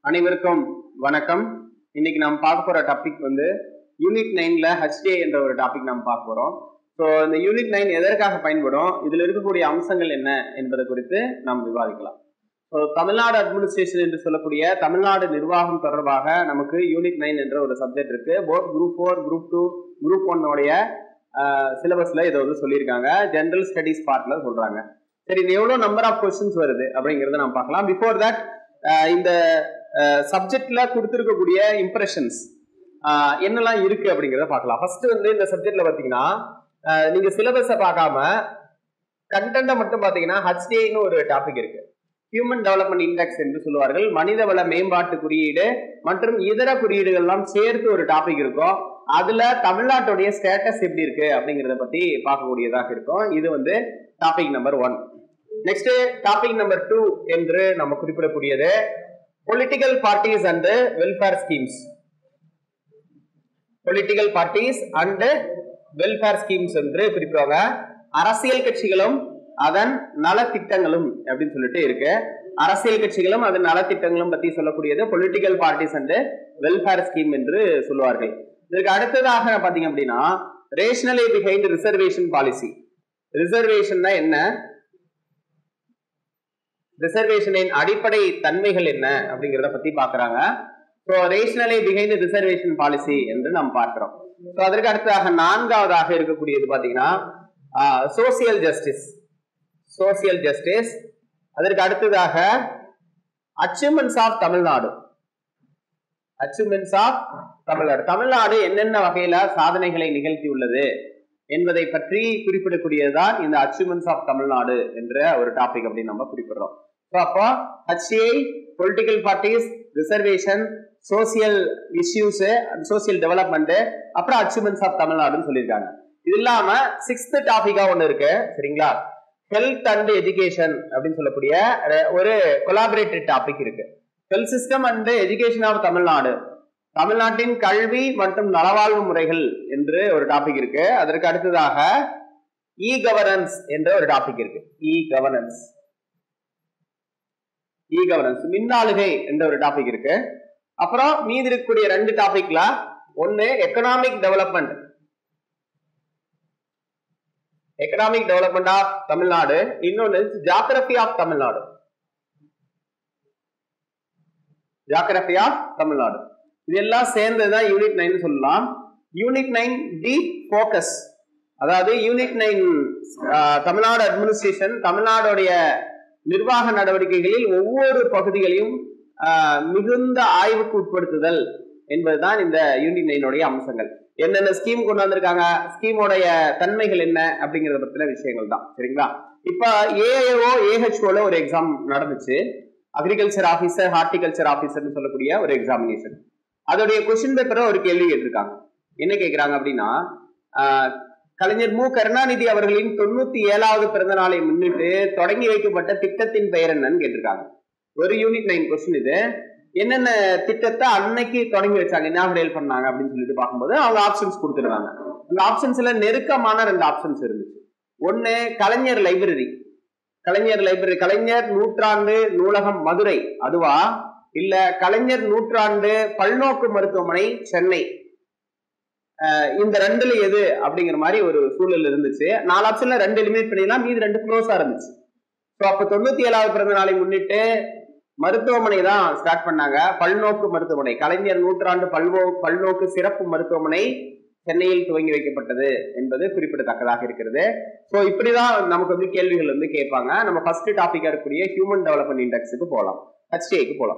அனைவருக்கும் வணக்கம் இன்னைக்கு நாம் பார்க்க போற டாபிக் வந்து யூனிட் நைன்ல ஹெச்டிஏ என்ற ஒரு டாபிக் நாம் பார்க்க போறோம் ஸோ இந்த யூனிட் நைன் எதற்காக பயன்படும் இதுல இருக்கக்கூடிய அம்சங்கள் என்ன என்பது குறித்து நாம் விவாதிக்கலாம் ஸோ தமிழ்நாடு அட்மினிஸ்ட்ரேஷன் என்று சொல்லக்கூடிய தமிழ்நாடு நிர்வாகம் தொடர்பாக நமக்கு யூனிட் நைன் என்ற ஒரு சப்ஜெக்ட் இருக்கு both group four group two group ஒன்னோடைய சிலபஸ்ல இதை வந்து சொல்லியிருக்காங்க ஜென்ரல் ஸ்டடீஸ் பார்ட்ல சொல்றாங்க சரி இது எவ்வளவு நம்பர் ஆஃப் கொஸ்டின்ஸ் வருது அப்படிங்கறத நம்ம பார்க்கலாம் பிஃபோர் தட் இந்த சப்ஜெக்ட்ல கொடுத்துருக்கக்கூடிய இம்ப்ரெஷன்ஸ் என்னெல்லாம் இருக்கு அப்படிங்கறத பார்க்கலாம் ஃபர்ஸ்ட் வந்து இந்த சப்ஜெக்ட்ல பாத்தீங்கன்னா அஹ், நீங்க சிலபஸை பார்க்காம கண்டென்ட்டை மட்டும் பாத்தீங்கன்னா ஹச்டிஐன்னு ஒரு டாபிக் இருக்கு ஹியூமன் டெவலப்மெண்ட் இண்டெக்ஸ் என்று சொல்லுவார்கள் மனிதவள மேம்பாட்டு குறியீடு மற்றும் இதர குறியீடுகள்லாம் சேர்த்து ஒரு டாபிக் இருக்கும் அதுல தமிழ்நாட்டுடைய ஸ்டேட்டஸ் எப்படி இருக்கு அப்படிங்கறத பத்தி பார்க்கக்கூடியதாக இருக்கும் இது வந்து topic number one next topic number two என்று நம்ம குறிப்பிடக்கூடியது political parties and welfare schemes political parties and welfare schemes என்று குறிப்பிடுவாங்க அரசியல் கட்சிகளும் அதன் நலத்திட்டங்களும் அப்படின்னு சொல்லிட்டு இருக்கு அரசியல் கட்சிகளும் அதன் நலத்திட்டங்களும் பத்தி சொல்லக்கூடியது political parties and welfare scheme என்று சொல்லுவார்கள் இதற்கு அடுத்ததாக பாத்தீங்க அப்படின்னா ரேஷனலி பிஹைண்ட் ரிசர்வேஷன் பாலிசி ரிசர்வேஷன்னா என்ன ரிசர்வேஷனின் அடிப்படை தன்மைகள் என்ன அப்படிங்கறத பத்தி பாக்குறாங்க so rationale behind reservation policy என்று நாம் பார்க்கிறோம் ஸோ அதற்கு அடுத்ததாக நான்காவதாக இருக்கக்கூடியது பாத்தீங்கன்னா சோசியல் ஜஸ்டிஸ் சோசியல் ஜஸ்டிஸ் அதற்கு அடுத்ததாக achievements of Tamil Nadu achievements of Tamil Nadu Tamil Nadu என்னென்ன வகையில சாதனைகளை நிகழ்த்தியுள்ளது என்பதை பற்றி குறிப்பிடக்கூடியதுதான் இந்த அச்சீவ்மெண்ட்ஸ் ஆஃப் தமிழ்நாடு என்ற ஒரு டாபிக் அப்படின்னு நம்ம குறிப்பிடுறோம் ஸோ அப்போ ஹச்ஏ political parties reservation social issues social development அப்புறம் அச்சீவ்மெண்ட்ஸ் ஆஃப் தமிழ்நாடுன்னு சொல்லியிருக்காங்க இது இல்லாம சிக்ஸ்த் டாபிக்கா ஒன்று இருக்கு சரிங்களா ஹெல்த் அண்ட் எஜுகேஷன் அப்படின்னு சொல்லக்கூடிய ஒரு கொலாபரேட்டட் டாபிக் இருக்கு health system and education of Tamil Nadu தமிழ்நாட்டின் கல்வி மற்றும் நலவாழ்வு முறைகள் என்று ஒரு டாபிக் இருக்கு அதற்கு அடுத்ததாக இ கவர்னன்ஸ் என்ற ஒரு டாபிக் இருக்கு இ கவர்னன்ஸ் இ கவர்னன்ஸ் மின்னாளுகை என்ற ஒரு டாபிக் இருக்கு அப்புறம் மீதி இருக்கக்கூடிய ரெண்டு டாபிக்ல ஒன்னு economic development economic development of Tamil Nadu இன்னொன்னு geography of Tamil Nadu geography of Tamil Nadu இதெல்லாம் சேர்ந்ததுதான் யூனிட் நைன் சொல்லலாம் யூனிட் நைன் டீப் ஃபோக்கஸ் அதாவது யூனிட் நைன் தமிழ்நாடு அட்மினிஸ்ட்ரேஷன் தமிழ்நாடுடைய நிர்வாக நடவடிக்கைகளில் ஒவ்வொரு பகுதிகளையும் ஆஹ், மிகுந்த ஆய்வுக்கு உட்படுத்துதல் என்பதுதான் இந்த யூனிட் நைனுடைய அம்சங்கள் என்னென்ன ஸ்கீம் கொண்டு வந்திருக்காங்க ஸ்கீமோடைய தன்மைகள் என்ன அப்படிங்கறத பத்தின விஷயங்கள் தான் சரிங்களா இப்ப ஏஐஓ ஏஹெச்ஓல ஒரு எக்ஸாம் நடந்துச்சு அக்ரிகல்ச்சர் ஆபீசர் ஹார்டிகல்ச்சர் ஆபீசர்னு சொல்லக்கூடிய ஒரு எக்ஸாமினேஷன் அதோடைய கொஸ்டின் பேப்பரை ஒரு கேள்வி கேட்டிருக்காங்க என்ன கேட்கிறாங்க அப்படின்னா ஆஹ், கலைஞர் மு கருணாநிதி அவர்களின் தொண்ணூத்தி ஏழாவது பிறந்த நாளை முன்னிட்டு தொடங்கி வைக்கப்பட்ட திட்டத்தின் பெயர் என்னன்னு கேட்டிருக்காங்க ஒரு யூனிட் நைன் கொஸ்டின் இது என்னென்ன திட்டத்தை அன்னைக்கு தொடங்கி வச்சாங்க இனாகரேல் பண்ணாங்க அப்படின்னு சொல்லிட்டு பார்க்கும்போது அவங்க ஆப்ஷன்ஸ் கொடுத்துருக்காங்க அந்த ஆப்ஷன்ஸ்ல நெருக்கமான ரெண்டு ஆப்ஷன்ஸ் இருந்துச்சு ஒன்னு கலைஞர் லைப்ரரி கலைஞர் லைப்ரரி கலைஞர் நூற்றாண்டு நூலகம் மதுரை அதுவா இல்ல கலைஞர் நூற்றாண்டு பல்நோக்கு மருத்துவமனை சென்னை அஹ் இந்த ரெண்டுல எது அப்படிங்கிற மாதிரி ஒரு சூழல் இருந்துச்சு நாலு ஆப்ஷன்ல ரெண்டு எலிமினேட் பண்ணிடலாம் மீது ரெண்டு க்ளோஸா இருந்துச்சு ஸோ அப்ப தொண்ணூத்தி ஏழாவது பிறந்த நாளை முன்னிட்டு மருத்துவமனை தான் ஸ்டார்ட் பண்ணாங்க பல்நோக்கு மருத்துவமனை கலைஞர் நூற்றாண்டு பல்வோ பல்நோக்கு சிறப்பு மருத்துவமனை சென்னையில் துவங்கி வைக்கப்பட்டது என்பது குறிப்பிடத்தக்கதாக இருக்கிறது ஸோ இப்படிதான் நமக்கு வந்து கேள்விகள் வந்து கேட்பாங்க நம்ம ஃபர்ஸ்ட் டாபிக்கா இருக்கக்கூடிய ஹியூமன் டெவலப்மெண்ட் இண்டெக்ஸுக்கு போகலாம் ஹெச்டிஐக்கு போகலாம்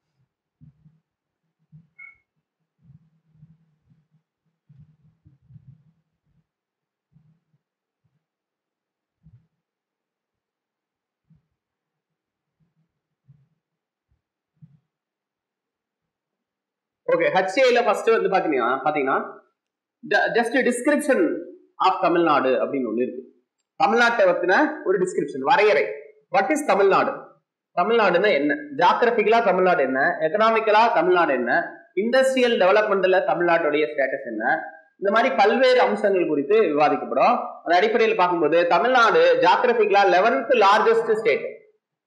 ஓகே ஹெச்ஏல ஃபர்ஸ்ட் வந்து பாத்தீங்கன்னா பாத்தீங்கன்னா ஜஸ்ட் டிஸ்கிரிப்ஷன் ஆஃப் தமிழ்நாடு அப்படின்னு ஒண்ணு இருக்கு தமிழ்நாட்டை பத்தின ஒரு டிஸ்கிரிப்ஷன் வரையறை வாட் இஸ் தமிழ்நாடு தமிழ்நாடுன்னா என்ன ஜாகிரபிக்கலா தமிழ்நாடு என்ன எக்கனாமிக்கலா தமிழ்நாடு என்ன இண்டஸ்ட்ரியல் டெவலப்மெண்ட்ல தமிழ்நாட்டுடைய ஸ்டேட்டஸ் என்ன இந்த மாதிரி பல்வேறு அம்சங்கள் குறித்து விவாதிக்கப்படும் அந்த அடிப்படையில் பார்க்கும்போது தமிழ்நாடு ஜாகிரபிக்கலா eleventh largest state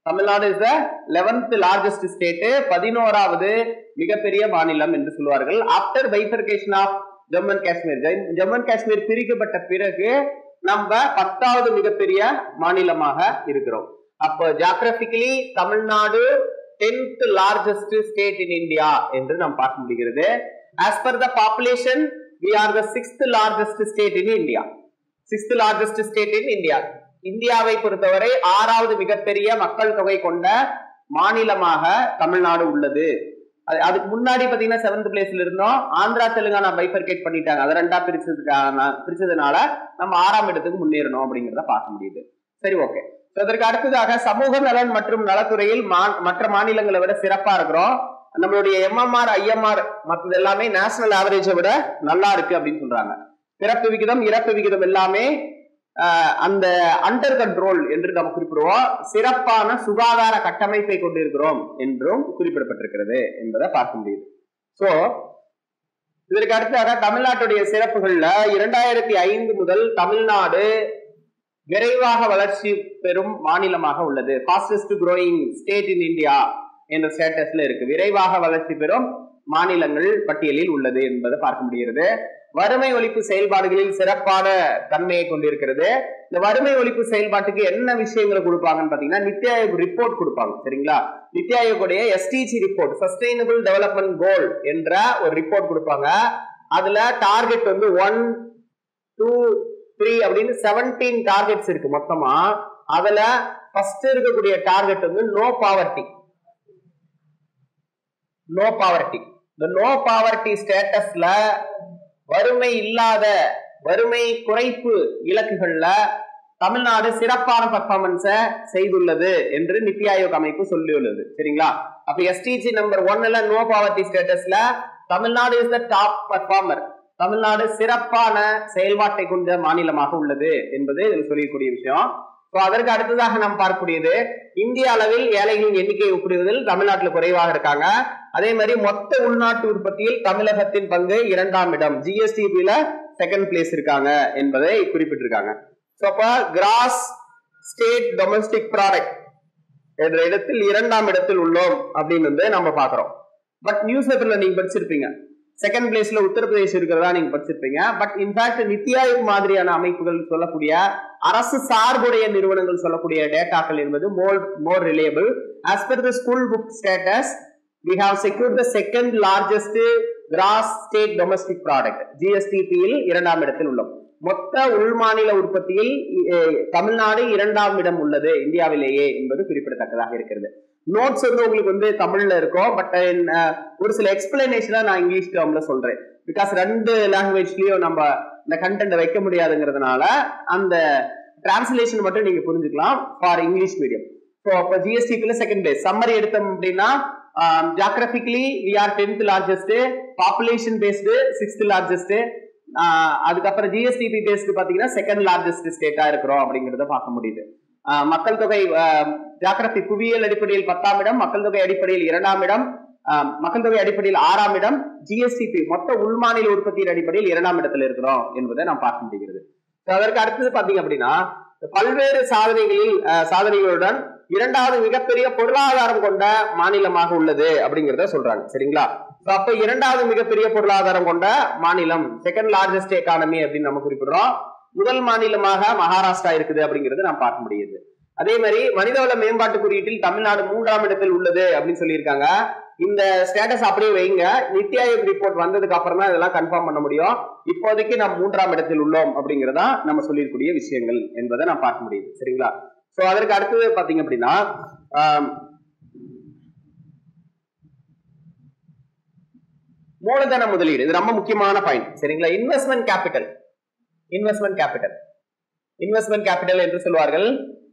Tamil Nadu is the eleventh largest state பதினோராவது மிகப்பெரிய மாநிலம் என்று சொல்வார்கள் after bifurcation of Jammu and Kashmir Jammu and Kashmir பிரிக்கப்பட்ட பிறகு நம்ம பத்தாவது மிகப்பெரிய மாநிலமாக இருக்கிறோம் அப்போ geographically Tamil Nadu tenth largest state in India என்று நாம் பார்க்க முடிகிறது as per the population we are the sixth largest state in India sixth largest state in India இந்தியாவை பொறுத்தவரை ஆறாவது மிகப்பெரிய மக்கள் தொகை கொண்ட மாநிலமாக தமிழ்நாடு உள்ளது அது- அதுக்கு முன்னாடி பாத்தீங்கன்னா செவன்த் பிளேஸ்ல இருந்தோம் ஆந்திரா தெலுங்கானா பைஃபர்கேட் பண்ணிட்டாங்க அதை ரெண்டா பிரிச்சதுக்கான பிரிச்சதுனால நம்ம ஆறாம் இடத்துக்கு முன்னேறணும் அப்படிங்கறத பார்க்க முடியுது சரி ஓகே அதற்கு அடுத்ததாக சமூக நலன் மற்றும் நலத்துறையில் மா- மற்ற மாநிலங்களை விட சிறப்பா இருக்கிறோம் நம்மளுடைய எம்எம்ஆர் ஐஎம்ஆர் மற்றது எல்லாமே நேஷனல் ஆவரேஜை விட நல்லா இருக்கு அப்படின்னு சொல்றாங்க பிறப்பு விகிதம் இறப்பு விகிதம் எல்லாமே ஆஹ், அந்த அண்டர் கண்ட்ரோல் என்று நாம் குறிப்பிடுவோம் சிறப்பான சுகாதார கட்டமைப்பை கொண்டிருக்கிறோம் என்றும் குறிப்பிடப்பட்டிருக்கிறது என்பதை பார்க்க முடியுது சோ இதற்கு அடுத்ததாக தமிழ்நாட்டுடைய சிறப்புகள்ல இரண்டாயிரத்தி ஐந்து முதல் தமிழ்நாடு விரைவாக வளர்ச்சி பெறும் மாநிலமாக உள்ளது fastest growing state in India என்ற ஸ்டேட்டஸ்ல இருக்கு விரைவாக வளர்ச்சி பெறும் மாநிலங்கள் பட்டியலில் உள்ளது என்பதை பார்க்க முடிகிறது வறுமை ஒழிப்பு செயல்பாடுகளில் சிறப்பான தன்மையை கொண்டிருக்கிறது இந்த வறுமை ஒழிப்பு செயல்பாட்டுக்கு என்ன விஷயங்களை கொடுப்பாங்கன்னு பாத்தீங்கன்னா நித்தி ஆயோக் ரிப்போர்ட் கொடுப்பாங்க சரிங்களா நித்தி ஆயோக்குடைய SDG report sustainable development goal என்ற ஒரு ரிப்போர்ட் கொடுப்பாங்க அதுல டார்கெட் வந்து ஒன் டூ த்ரீ அப்படின்னு செவன்டீன் டார்கெட்ஸ் இருக்கு மொத்தமா அதுல ஃபர்ஸ்ட் இருக்கக்கூடிய டார்கெட் வந்து நோ பாவர்ட்டி நோ பாவர்ட்டி இந்த நோ பாவர்ட்டி ஸ்டேட்டஸ்ல வறுமை இல்லாத வறுமை குறைப்பு இலக்குகள்ல தமிழ்நாடு சிறப்பான பர்ஃபார்மன்ஸ செய்துள்ளது என்று நித்தி ஆயோக் அமைப்பு சொல்லியுள்ளது சரிங்களா அப்ப எஸ்டிஜி நம்பர் ஒன்னுல நோ பாவர்ட்டி ஸ்டேட்டஸ்ல Tamil Nadu is the top performer Tamil Nadu சிறப்பான செயல்பாட்டை கொண்ட மாநிலமாக உள்ளது என்பது இதில் சொல்லக்கூடிய விஷயம் So, அதற்கு அடுத்ததாக நாம் பார்க்கக்கூடியது இந்திய அளவில் ஏழைகளின் எண்ணிக்கை ஒப்பிடுவதில் தமிழ்நாட்டில் குறைவாக இருக்காங்க அதே மாதிரி மொத்த உள்நாட்டு உற்பத்தியில் தமிழகத்தின் பங்கு இரண்டாம் இடம் ஜிஎஸ்டிபில செகண்ட் பிளேஸ் இருக்காங்க என்பதை குறிப்பிட்டிருக்காங்க ஸோ அப்ப கிராஸ் ஸ்டேட் டொமஸ்டிக் ப்ராடக்ட் என்ற இடத்தில் இரண்டாம் இடத்தில் உள்ளோம் அப்படின்னு வந்து நம்ம பாக்குறோம் பட் நியூஸ் பேப்பர்ல நீங்க படிச்சிருப்பீங்க செகண்ட் பிளேஸ்ல உத்தரப்பிரதேஷ் இருக்கிறதா நீங்க படிச்சிருப்பீங்க பட் இன்ஃபேக்ட் நித்தி ஆயோக் மாதிரியான அமைப்புகள் சொல்லக்கூடிய அரசு சார்புடைய நிறுவனங்கள் சொல்லக்கூடிய டேட்டாக்கள் என்பது more more reliable as per the school book status we have secured the second largest gross state domestic product GSTP யில் இரண்டாம் இடத்தில் உள்ளோம் மொத்த உள்மாநில உற்பத்தியில் அஹ், தமிழ்நாடு இரண்டாம் இடம் உள்ளது இந்தியாவிலேயே என்பது குறிப்பிடத்தக்கதாக இருக்கிறது நோட்ஸ் வந்து உங்களுக்கு வந்து தமிழ்ல இருக்கும் பட் ஒரு சில எக்ஸ்பிளனேஷனா நான் இங்கிலீஷ் டேர்ம்ல சொல்றேன் பிகாஸ் ரெண்டு லாங்குவேஜ்லயும் நம்ம இந்த கண்டென்ட் வைக்க முடியாதுங்கிறதுனால அந்த டிரான்ஸ்லேஷன் மட்டும் நீங்க புரிஞ்சுக்கலாம் ஃபார் இங்கிலீஷ் மீடியம் ஸோ அப்போ ஜிஎஸ்டிபியில் செகண்ட் பிளேஸ் சம்மரி எடுத்தோம் அப்படின்னா geographically we are tenth largest population based sixth largest அதுக்கப்புறம் ஜிஎஸ்டிபி பேஸ்டு பாத்தீங்கன்னா செகண்ட் லார்ஜஸ்ட் ஸ்டேட்டா இருக்கிறோம் அப்படிங்கறத பார்க்க முடியுது ஆஹ் மக்கள் தொகை ஜாகிரபி புவியியல் அடிப்படையில் பத்தாம் இடம் மக்கள் தொகை அடிப்படையில் இரண்டாம் இடம் ஆஹ் மக்கள் தொகை அடிப்படையில் ஆறாம் இடம் ஜிஎஸ்டிபி மொத்த உள்மாநில உற்பத்தியின் அடிப்படையில் இரண்டாம் இடத்துல இருக்கிறோம் என்பதை நாம் பார்க்க முடிகிறது So, அதற்கு அடுத்தது பாத்தீங்க அப்படின்னா பல்வேறு சாதனைகளில் ஆஹ் சாதனைகளுடன் இரண்டாவது மிகப்பெரிய பொருளாதாரம் கொண்ட மாநிலமாக உள்ளது அப்படிங்கறத சொல்றாங்க சரிங்களா So, அப்ப இரண்டாவது மிகப்பெரிய பொருளாதாரம் கொண்ட மாநிலம் செகண்ட் லார்ஜஸ்ட் எக்கானமி அப்படின்னு நம்ம குறிப்பிடுறோம் முதல் மாநிலமாக மகாராஷ்டிரா இருக்குது அப்படிங்கிறது நாம் பார்க்க முடியுது அதே மாதிரி மனிதவள மேம்பாட்டு குறியீட்டில் தமிழ்நாடு மூன்றாம் இடத்தில் உள்ளது அப்படின்னு சொல்லியிருக்காங்க இந்த ஸ்டேட்டஸ் அப்படியே வைங்க நித்தி ஆயோக் ரிப்போர்ட் வந்ததுக்கு அப்புறம் தான் இதெல்லாம் கன்ஃபார்ம் பண்ண முடியும் இப்போதைக்கு நாம் மூன்றாம் இடத்தில் உள்ளோம் அப்படிங்கறதா நம்ம சொல்லியிருக்கூடிய விஷயங்கள் என்பதை நான் பார்க்க முடியுது சரிங்களா சோ அதற்கு அடுத்தது பாத்தீங்க அப்படின்னா ஆம், மூலதன முதலீடு இது ரொம்ப முக்கியமான பாயிண்ட் சரிங்களா investment capital investment capital investment capital என்று சொல்வார்கள்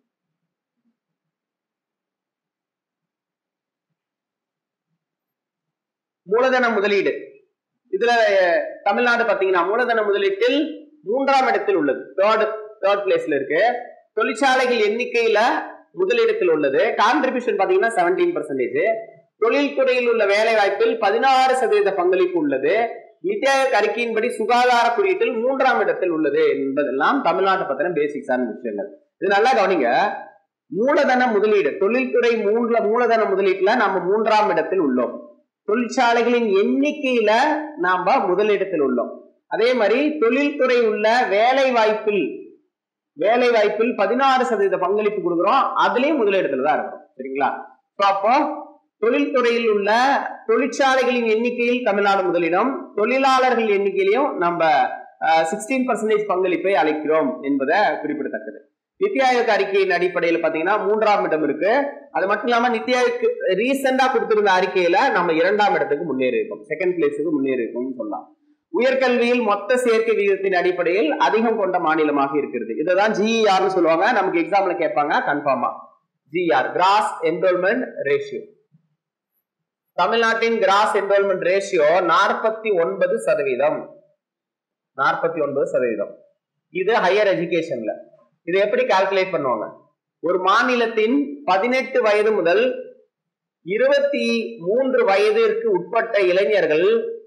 மூலதன முதலீடு இதுல அஹ், தமிழ்நாடு பாத்தீங்கன்னா மூலதன முதலீட்டில் மூன்றாம் இடத்தில் உள்ளது தேர்ட் தேர்ட் பிளேஸ்ல இருக்கு தொழிற்சாலைகள் எண்ணிக்கையில முதலிடத்தில் உள்ளது கான்ட்ரிபியூஷன் பாத்தீங்கன்னா செவன்டீன் பர்சன்டேஜ் தொழில்துறையில் உள்ள வேலை வாய்ப்பில் பதினாறு சதவீத பங்களிப்பு உள்ளது நித்தி ஆயோக் அறிக்கையின்படி சுகாதார குறியீட்டில் மூன்றாம் இடத்தில் உள்ளது என்பதெல்லாம் தமிழ்நாட்டை பத்தின பேசிக்ஸான விஷயங்கள் இது நல்லா கவனிங்க மூலதன முதலீடு தொழில்துறை மூல மூலதன முதலீட்டுல நாம மூன்றாம் இடத்தில் உள்ளோம் தொழிற்சாலைகளின் எண்ணிக்கையில நாம முதலிடத்தில் உள்ளோம் அதே மாதிரி தொழில்துறை உள்ள வேலை வாய்ப்பில் வேலை வாய்ப்பில் பதினாறு சதவீத பங்களிப்பு கொடுக்குறோம் அதுலயும் முதலிடத்துல தான் இருக்கிறோம் சரிங்களா So, அப்போ தொழில்துறையில் உள்ள தொழிற்சாலைகளின் எண்ணிக்கையில் தமிழ்நாடு முதலிடம் தொழிலாளர்கள் எண்ணிக்கையிலையும் நம்ம சிக்ஸ்டீன் பர்சன்டேஜ் பங்களிப்பை அளிக்கிறோம் என்பதை குறிப்பிடத்தக்கது நித்தி ஆயோக் அறிக்கையின் அடிப்படையில் பாத்தீங்கன்னா மூன்றாம் இடம் இருக்கு அது மட்டும் இல்லாம நித்தி ஆயோக் ரீசெண்டா கொடுத்திருந்த அறிக்கையில நம்ம இரண்டாம் இடத்துக்கு முன்னேறி இருக்கோம் செகண்ட் பிளேஸுக்கு முன்னேறி இருக்கோம்னு சொல்லலாம் உயர்கல்வியில் மொத்த சேர்க்கை விகிதத்தின் அடிப்படையில் அதிகம் கொண்ட மாநிலமாக இருக்கிறது இதுதான் ஜிஇஆர்னு சொல்லுவாங்க நமக்கு எக்ஸாம்ல கேட்பாங்க கன்ஃபார்மா ஜிஆர் கிராஸ் என்ரோல்மெண்ட் ரேஷியோ தமிழ்நாட்டின் கிராஸ் என்ரோல்மெண்ட் ரேஷியோ நாற்பத்தி ஒன்பது சதவீதம் நாற்பத்தி ஒன்பது சதவீதம் இது ஹையர் எஜுகேஷன்ல இதை எப்படி கால்குலேட் பண்ணுவாங்க ஒரு மாநிலத்தின் பதினெட்டு வயது முதல் இருபத்தி மூன்று வயதிற்கு உட்பட்ட இளைஞர்கள்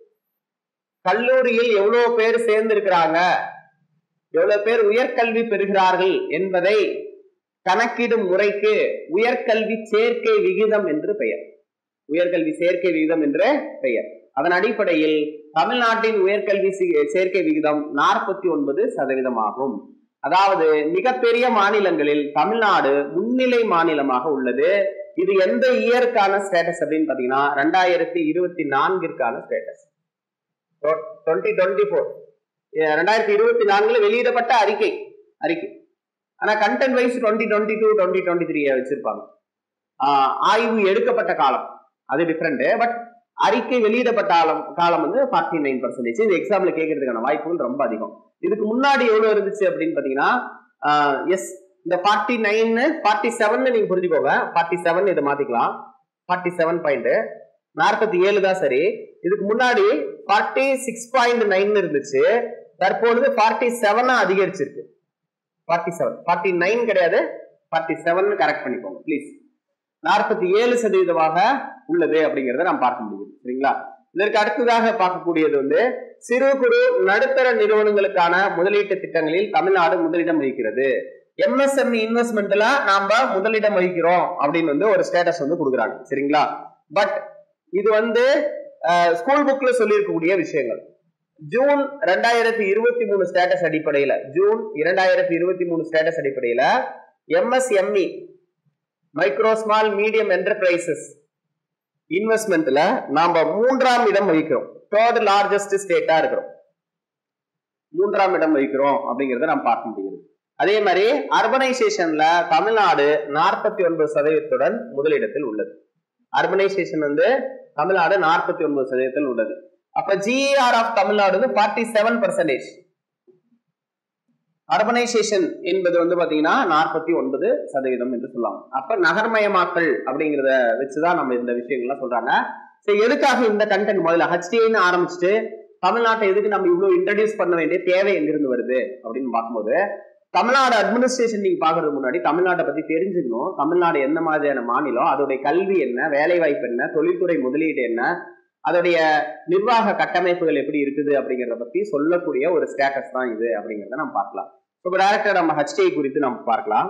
கல்லூரியில் எவ்வளவு பேர் சேர்ந்திருக்கிறாங்க எவ்வளவு பேர் உயர்கல்வி பெறுகிறார்கள் என்பதை கணக்கிடும் முறைக்கு உயர்கல்வி சேர்க்கை விகிதம் என்று பெயர் உயர்கல்வி சேர்க்கை விகிதம் என்று பெயர் அதன் அடிப்படையில் தமிழ்நாட்டின் உயர்கல்வி சி- சேர்க்கை விகிதம் நாற்பத்தி ஒன்பது சதவீதமாகும் அதாவது மிகப்பெரிய மாநிலங்களில் தமிழ்நாடு முன்னிலை மாநிலமாக உள்ளது இது எந்த இயருக்கான ஸ்டேட்டஸ் அப்படின்னு பாத்தீங்கன்னா ரெண்டாயிரத்தி இருபத்தி நான்கிற்கான ஸ்டேட்டஸ் டுவெண்ட்டி டுவெண்ட்டி ஃபோர் ரெண்டாயிரத்தி இருபத்தி நான்குல வெளியிடப்பட்ட அறிக்கை அறிக்கை ஆனா content wise twenty twenty two twenty twenty three வச்சிருப்பாங்க ஆஹ் ஆய்வு எடுக்கப்பட்ட காலம் அது டிஃப்ரெண்ட் பட் அறிக்கை வெளியிடப்பட்ட காலம் காலம் வந்து ஃபார்ட்டி நைன் பர்சன்டேஜ் இந்த எக்ஸாம்ல கேட்கறதுக்கான வாய்ப்புகள் ரொம்ப அதிகம் இதுக்கு முன்னாடி எவ்வளவு இருந்துச்சு அப்படின்னு பாத்தீங்கன்னா எஸ் இந்த ஃபார்ட்டி நைன் ஃபார்ட்டி செவன் நீங்க புரிஞ்சுக்கோங்க ஃபார்ட்டி செவன் இதை மாத்திக்கலாம் ஃபார்ட்டி செவன் பாயிண்ட் நாற்பத்தி ஏழு தான் சரி இதுக்கு முன்னாடி ஃபார்ட்டி சிக்ஸ் பாயிண்ட் நைன் இருந்துச்சு தற்பொழுது ஃபார்ட்டி செவனா அதிகரிச்சிருக்கு ஃபார்ட்டி செவன் ஃபார்ட்டி நைன் கிடையாது ஃபார்ட்டி செவன் கரெக்ட் பண்ணிக்கோங்க ப்ளீஸ் நாற்பத்தி ஏழு சதவீதமாக உள்ளது அப்படிங்கறத நாம் பார்க்க முடியும் சரிங்களா இதற்கு அடுத்ததாக பார்க்கக்கூடியது வந்து சிறு குறு நடுத்தர நிறுவனங்களுக்கான முதலீட்டு திட்டங்களில் தமிழ்நாடு முதலிடம் வகிக்கிறது எம்எஸ்எம்இ இன்வெஸ்ட்மெண்ட்ல நாம முதலிடம் வகிக்கிறோம் அப்படின்னு வந்து ஒரு ஸ்டேட்டஸ் வந்து கொடுக்குறாங்க சரிங்களா பட் இது வந்து ஸ்கூல் புக்ல சொல்லியிருக்கக்கூடிய விஷயங்கள் ஜூன் ரெண்டாயிரத்தி இருபத்தி மூணு ஸ்டேட்டஸ் அடிப்படையில ஜூன் இரண்டாயிரத்தி இருபத்தி மூணு ஸ்டேட்டஸ் அடிப்படையில MSME micro small medium enterprises இன்வெஸ்ட்மெண்ட்ல நாம மூன்றாம் இடம் வகிக்கிறோம் தேர்ட் லார்ஜஸ்ட் ஸ்டேட்டா இருக்கிறோம் மூன்றாம் இடம் வகிக்கிறோம் அப்படிங்கறத நாம் பார்க்க முடியுது அதே மாதிரி அர்பனைசேஷன்ல தமிழ்நாடு நாற்பத்தி ஒன்பது சதவீதத்துடன் முதலிடத்தில் உள்ளது அர்பனைசேஷன் வந்து தமிழ்நாடு நாற்பத்தி ஒன்பது சதவீதத்தில் உள்ளது அப்ப ஜிஆர் ஆஃப் தமிழ்நாடு வந்து ஃபார்ட்டி செவன் பர்சன்டேஜ் அர்பனைசேஷன் என்பது வந்து பாத்தீங்கன்னா நாற்பத்தி ஒன்பது சதவீதம் என்று சொல்லலாம் அப்ப நகர்மயமாக்கல் அப்படிங்கிறத வச்சுதான் நம்ம இந்த விஷயங்கள்லாம் சொல்றாங்க சரி எதுக்காக இந்த கண்டென்ட் முதல்ல ஹச்டிஐன்னு ஆரம்பிச்சுட்டு தமிழ்நாட்டை எதுக்கு நம்ம இவ்வளவு இன்ட்ரடியூஸ் பண்ண வேண்டிய தேவை எங்கிருந்து வருது அப்படின்னு பார்க்கும்போது தமிழ்நாடு அட்மினிஸ்ட்ரேஷன் நீங்க பாக்குறதுக்கு முன்னாடி தமிழ்நாட்டை பத்தி தெரிஞ்சுக்கணும் தமிழ்நாடு என்ன மாதிரியான மாநிலம் அதோடைய கல்வி என்ன வேலை வாய்ப்பு என்ன தொழில்துறை முதலீடு என்ன அதோடைய நிர்வாக கட்டமைப்புகள் எப்படி இருக்குது அப்படிங்கறத பத்தி சொல்லக்கூடிய ஒரு ஸ்டேட்டஸ் தான் இது அப்படிங்கறத நம்ம பார்க்கலாம் இப்போ டேரக்டர் நம்ம ஹச்டிஐ குறித்து நம்ம பார்க்கலாம்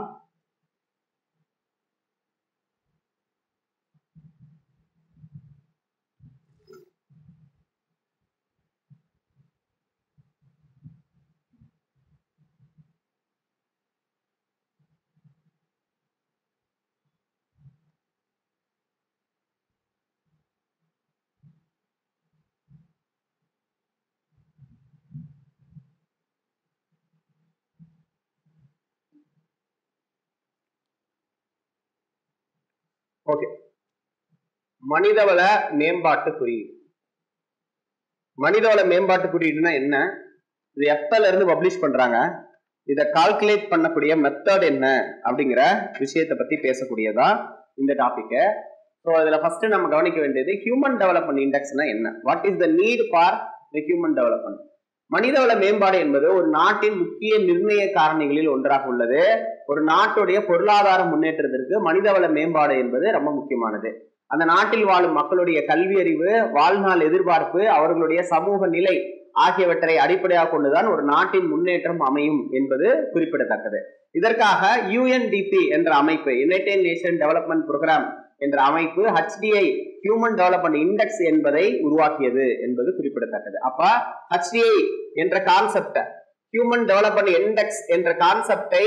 ஓகே மனிதவள மேம்பாட்டு குறியீடு மனிதவள மேம்பாட்டு குறியீடுனா என்ன இது எப்பல இருந்து பப்ளிஷ் பண்றாங்க இதை கால்குலேட் பண்ணக்கூடிய மெத்தட் என்ன அப்படிங்கிற விஷயத்தை பத்தி பேசக்கூடியதா இந்த டாபிக் ஸோ இதுல ஃபர்ஸ்ட் நம்ம கவனிக்க வேண்டியது ஹியூமன் டெவலப்மெண்ட் இண்டெக்ஸ்னா என்ன what is the need for the human development மனிதவள மேம்பாடு என்பது ஒரு நாட்டின் முக்கிய நிர்ணய காரணிகளில் ஒன்றாக உள்ளது ஒரு நாட்டுடைய பொருளாதார முன்னேற்றத்திற்கு மனிதவள மேம்பாடு என்பது ரொம்ப முக்கியமானது அந்த நாட்டில் வாழும் மக்களுடைய கல்வி அறிவு வாழ்நாள் எதிர்பார்ப்பு அவர்களுடைய சமூக நிலை ஆகியவற்றை அடிப்படையாக கொண்டுதான் ஒரு நாட்டின் முன்னேற்றம் அமையும் என்பது குறிப்பிடத்தக்கது இதற்காக யுஎன்டிபி என்ற அமைப்பு யுனைடெட் நேஷன் டெவலப்மெண்ட் புரோகிராம் என்ற அமைப்பு ஹெச்டிஐ ஹியூமன் டெவலப்மெண்ட் இண்டெக்ஸ் என்பதை உருவாக்கியது என்பது குறிப்பிடத்தக்கது அப்ப ஹெச்டிஐ என்ற கான்செப்ட ஹியூமன் டெவலப்மெண்ட் இண்டெக்ஸ் என்ற கான்செப்டை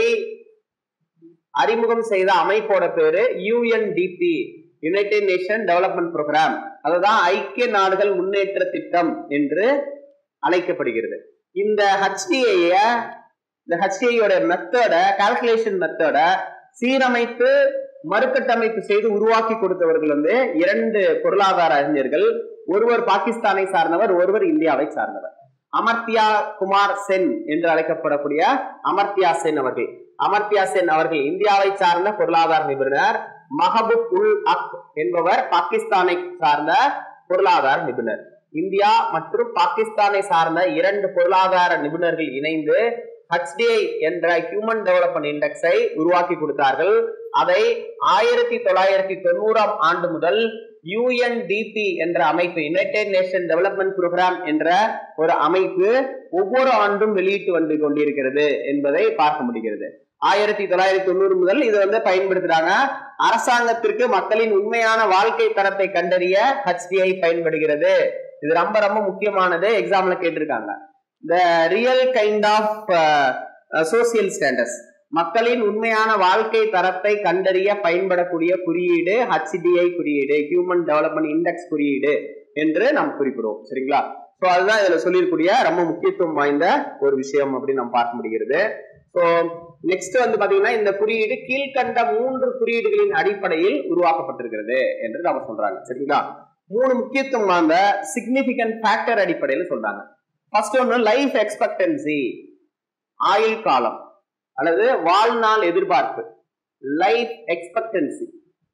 அறிமுகம் செய்த அமைப்போட பேரு UNDP united nation development program அதுதான் ஐக்கிய நாடுகள் முன்னேற்ற திட்டம் என்று அழைக்கப்படுகிறது இந்த ஹெச்டிஐய இந்த ஹெச்டிஐயோட மெத்தட கால்குலேஷன் மெத்தட சீரமைத்து மறுகட்டமைப்பு செய்து உருவாக்கி கொடுத்தவர்கள் வந்து இரண்டு பொருளாதார அறிஞர்கள் ஒருவர் பாகிஸ்தானை சார்ந்தவர் ஒருவர் இந்தியாவை சார்ந்தவர் அமர்த்தியா குமார் சென் என்று அழைக்கப்படக்கூடிய அமர்த்தியா சென் அவர்கள் அமர்த்தியா சென் அவர்கள் இந்தியாவை சார்ந்த பொருளாதார நிபுணர் மஹபூப் உல் அக் என்பவர் பாகிஸ்தானை சார்ந்த பொருளாதார நிபுணர் இந்தியா மற்றும் பாகிஸ்தானை சார்ந்த இரண்டு பொருளாதார நிபுணர்கள் இணைந்து ஹெச்டிஐ என்ற ஹியூமன் டெவலப்மெண்ட் இண்டெக்ஸை உருவாக்கி கொடுத்தார்கள் அதை ஆயிரத்தி தொள்ளாயிரத்தி தொண்ணூறாம் ஆண்டு முதல் யுஎன்டிபி என்ற அமைப்பு யுனைடெட் நேஷன் டெவலப்மெண்ட் புரோகிராம் என்ற ஒரு அமைப்பு ஒவ்வொரு ஆண்டும் வெளியிட்டு வந்து கொண்டிருக்கிறது என்பதை பார்க்க முடிகிறது ஆயிரத்தி தொள்ளாயிரத்தி தொண்ணூறு முதல் இது வந்து பயன்படுத்துறாங்க அரசாங்கத்திற்கு மக்களின் உண்மையான வாழ்க்கை தரத்தை கண்டறிய ஹெச்டிஐ பயன்படுகிறது இது ரொம்ப ரொம்ப முக்கியமானது எக்ஸாம்ல கேட்டிருக்காங்க the real kind of social status மக்களின் உண்மையான வாழ்க்கை தரத்தை கண்டறிய பயன்படக்கூடிய குறியீடு ஹெச்டிஐ குறியீடு ஹியூமன் டெவலப்மெண்ட் இண்டெக்ஸ் குறியீடு என்று நாம் குறிப்பிடுவோம் சரிங்களா ஸோ அதுதான் இதுல சொல்லியிருக்கூடிய ரொம்ப முக்கியத்துவம் வாய்ந்த ஒரு விஷயம் அப்படின்னு நம்ம பார்க்க முடிகிறது ஸோ நெக்ஸ்ட் வந்து பாத்தீங்கன்னா இந்த குறியீடு கீழ்கண்ட மூன்று குறியீடுகளின் அடிப்படையில் உருவாக்கப்பட்டிருக்கிறது என்று நம்ம சொல்றாங்க சரிங்களா மூணு முக்கியத்துவம் வாய்ந்த சிக்னிபிகன்ட் ஃபேக்டர் அடிப்படையில் சொல்றாங்க ஃபர்ஸ்ட் ஒன்று லைஃப் எக்ஸ்பெக்டன்சி ஆயுள் காலம் அல்லது வாழ்நாள் எதிர்பார்ப்பு லைஃப் எக்ஸ்பெக்டன்சி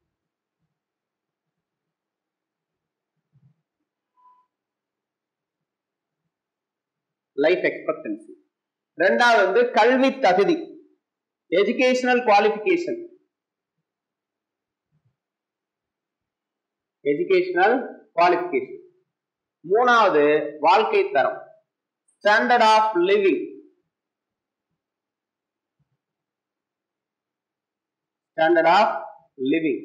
லைஃப் எக்ஸ்பெக்டன்சி ரெண்டாவது வந்து கல்வி தகுதி எஜுகேஷனல் குவாலிபிகேஷன் எஜுகேஷனல் குவாலிபிகேஷன் மூணாவது வாழ்க்கை தரம் standard of living standard of living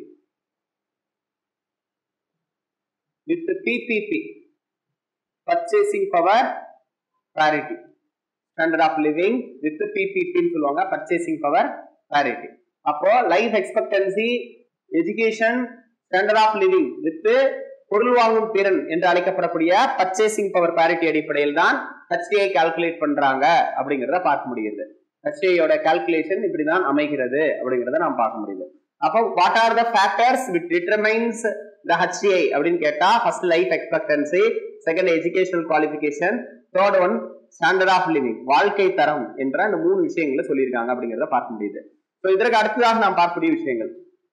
with PPP purchasing power parity standard of living with பிபிபின்னு சொல்லுவாங்க பர்ச்சேசிங் பவர் parity அப்போ life expectancy education standard of living with பொருள் வாங்கும் திறன் என்று அழைக்கப்படக்கூடிய பர்ச்சேசிங் பவர் parity அடிப்படையில் தான் ஹெச்டிஐ கால்குலேட் பண்றாங்க அப்படிங்கிறத பார்க்க முடியுது ஹெச்டிஐயோட கால்குலேஷன் இப்படிதான் அமைகிறது அப்படிங்கிறத நாம் பார்க்க முடியுது அப்போ what are the factors with determines the HDI அப்படின்னு கேட்டா first life expectancy second educational qualification third one standard of living வாழ்க்கை தரம் என்ற அந்த மூணு விஷயங்களை சொல்லியிருக்காங்க அப்படிங்கிறத பார்க்க முடியுது ஸோ இதற்கு அடுத்ததாக நாம் பார்க்கக்கூடிய விஷயங்கள்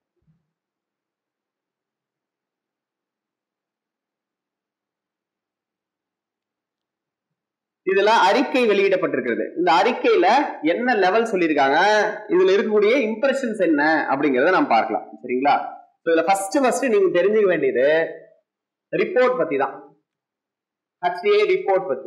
இதுல அறிக்கை வெளியிடப்பட்டிருக்கிறது இந்த அறிக்கையில என்ன லெவல் சொல்லியிருக்காங்க இதுல இருக்கக்கூடிய இம்ப்ரெஷன்ஸ் என்ன அப்படிங்கறத நாம் பார்க்கலாம் சரிங்களா இதுல ஃபர்ஸ்ட் ஃபர்ஸ்ட் நீங்க தெரிஞ்சுக்க வேண்டியது ரிப்போர்ட் பத்தி தான் ஹச்டிஏ ரிப்போர்ட் பத்தி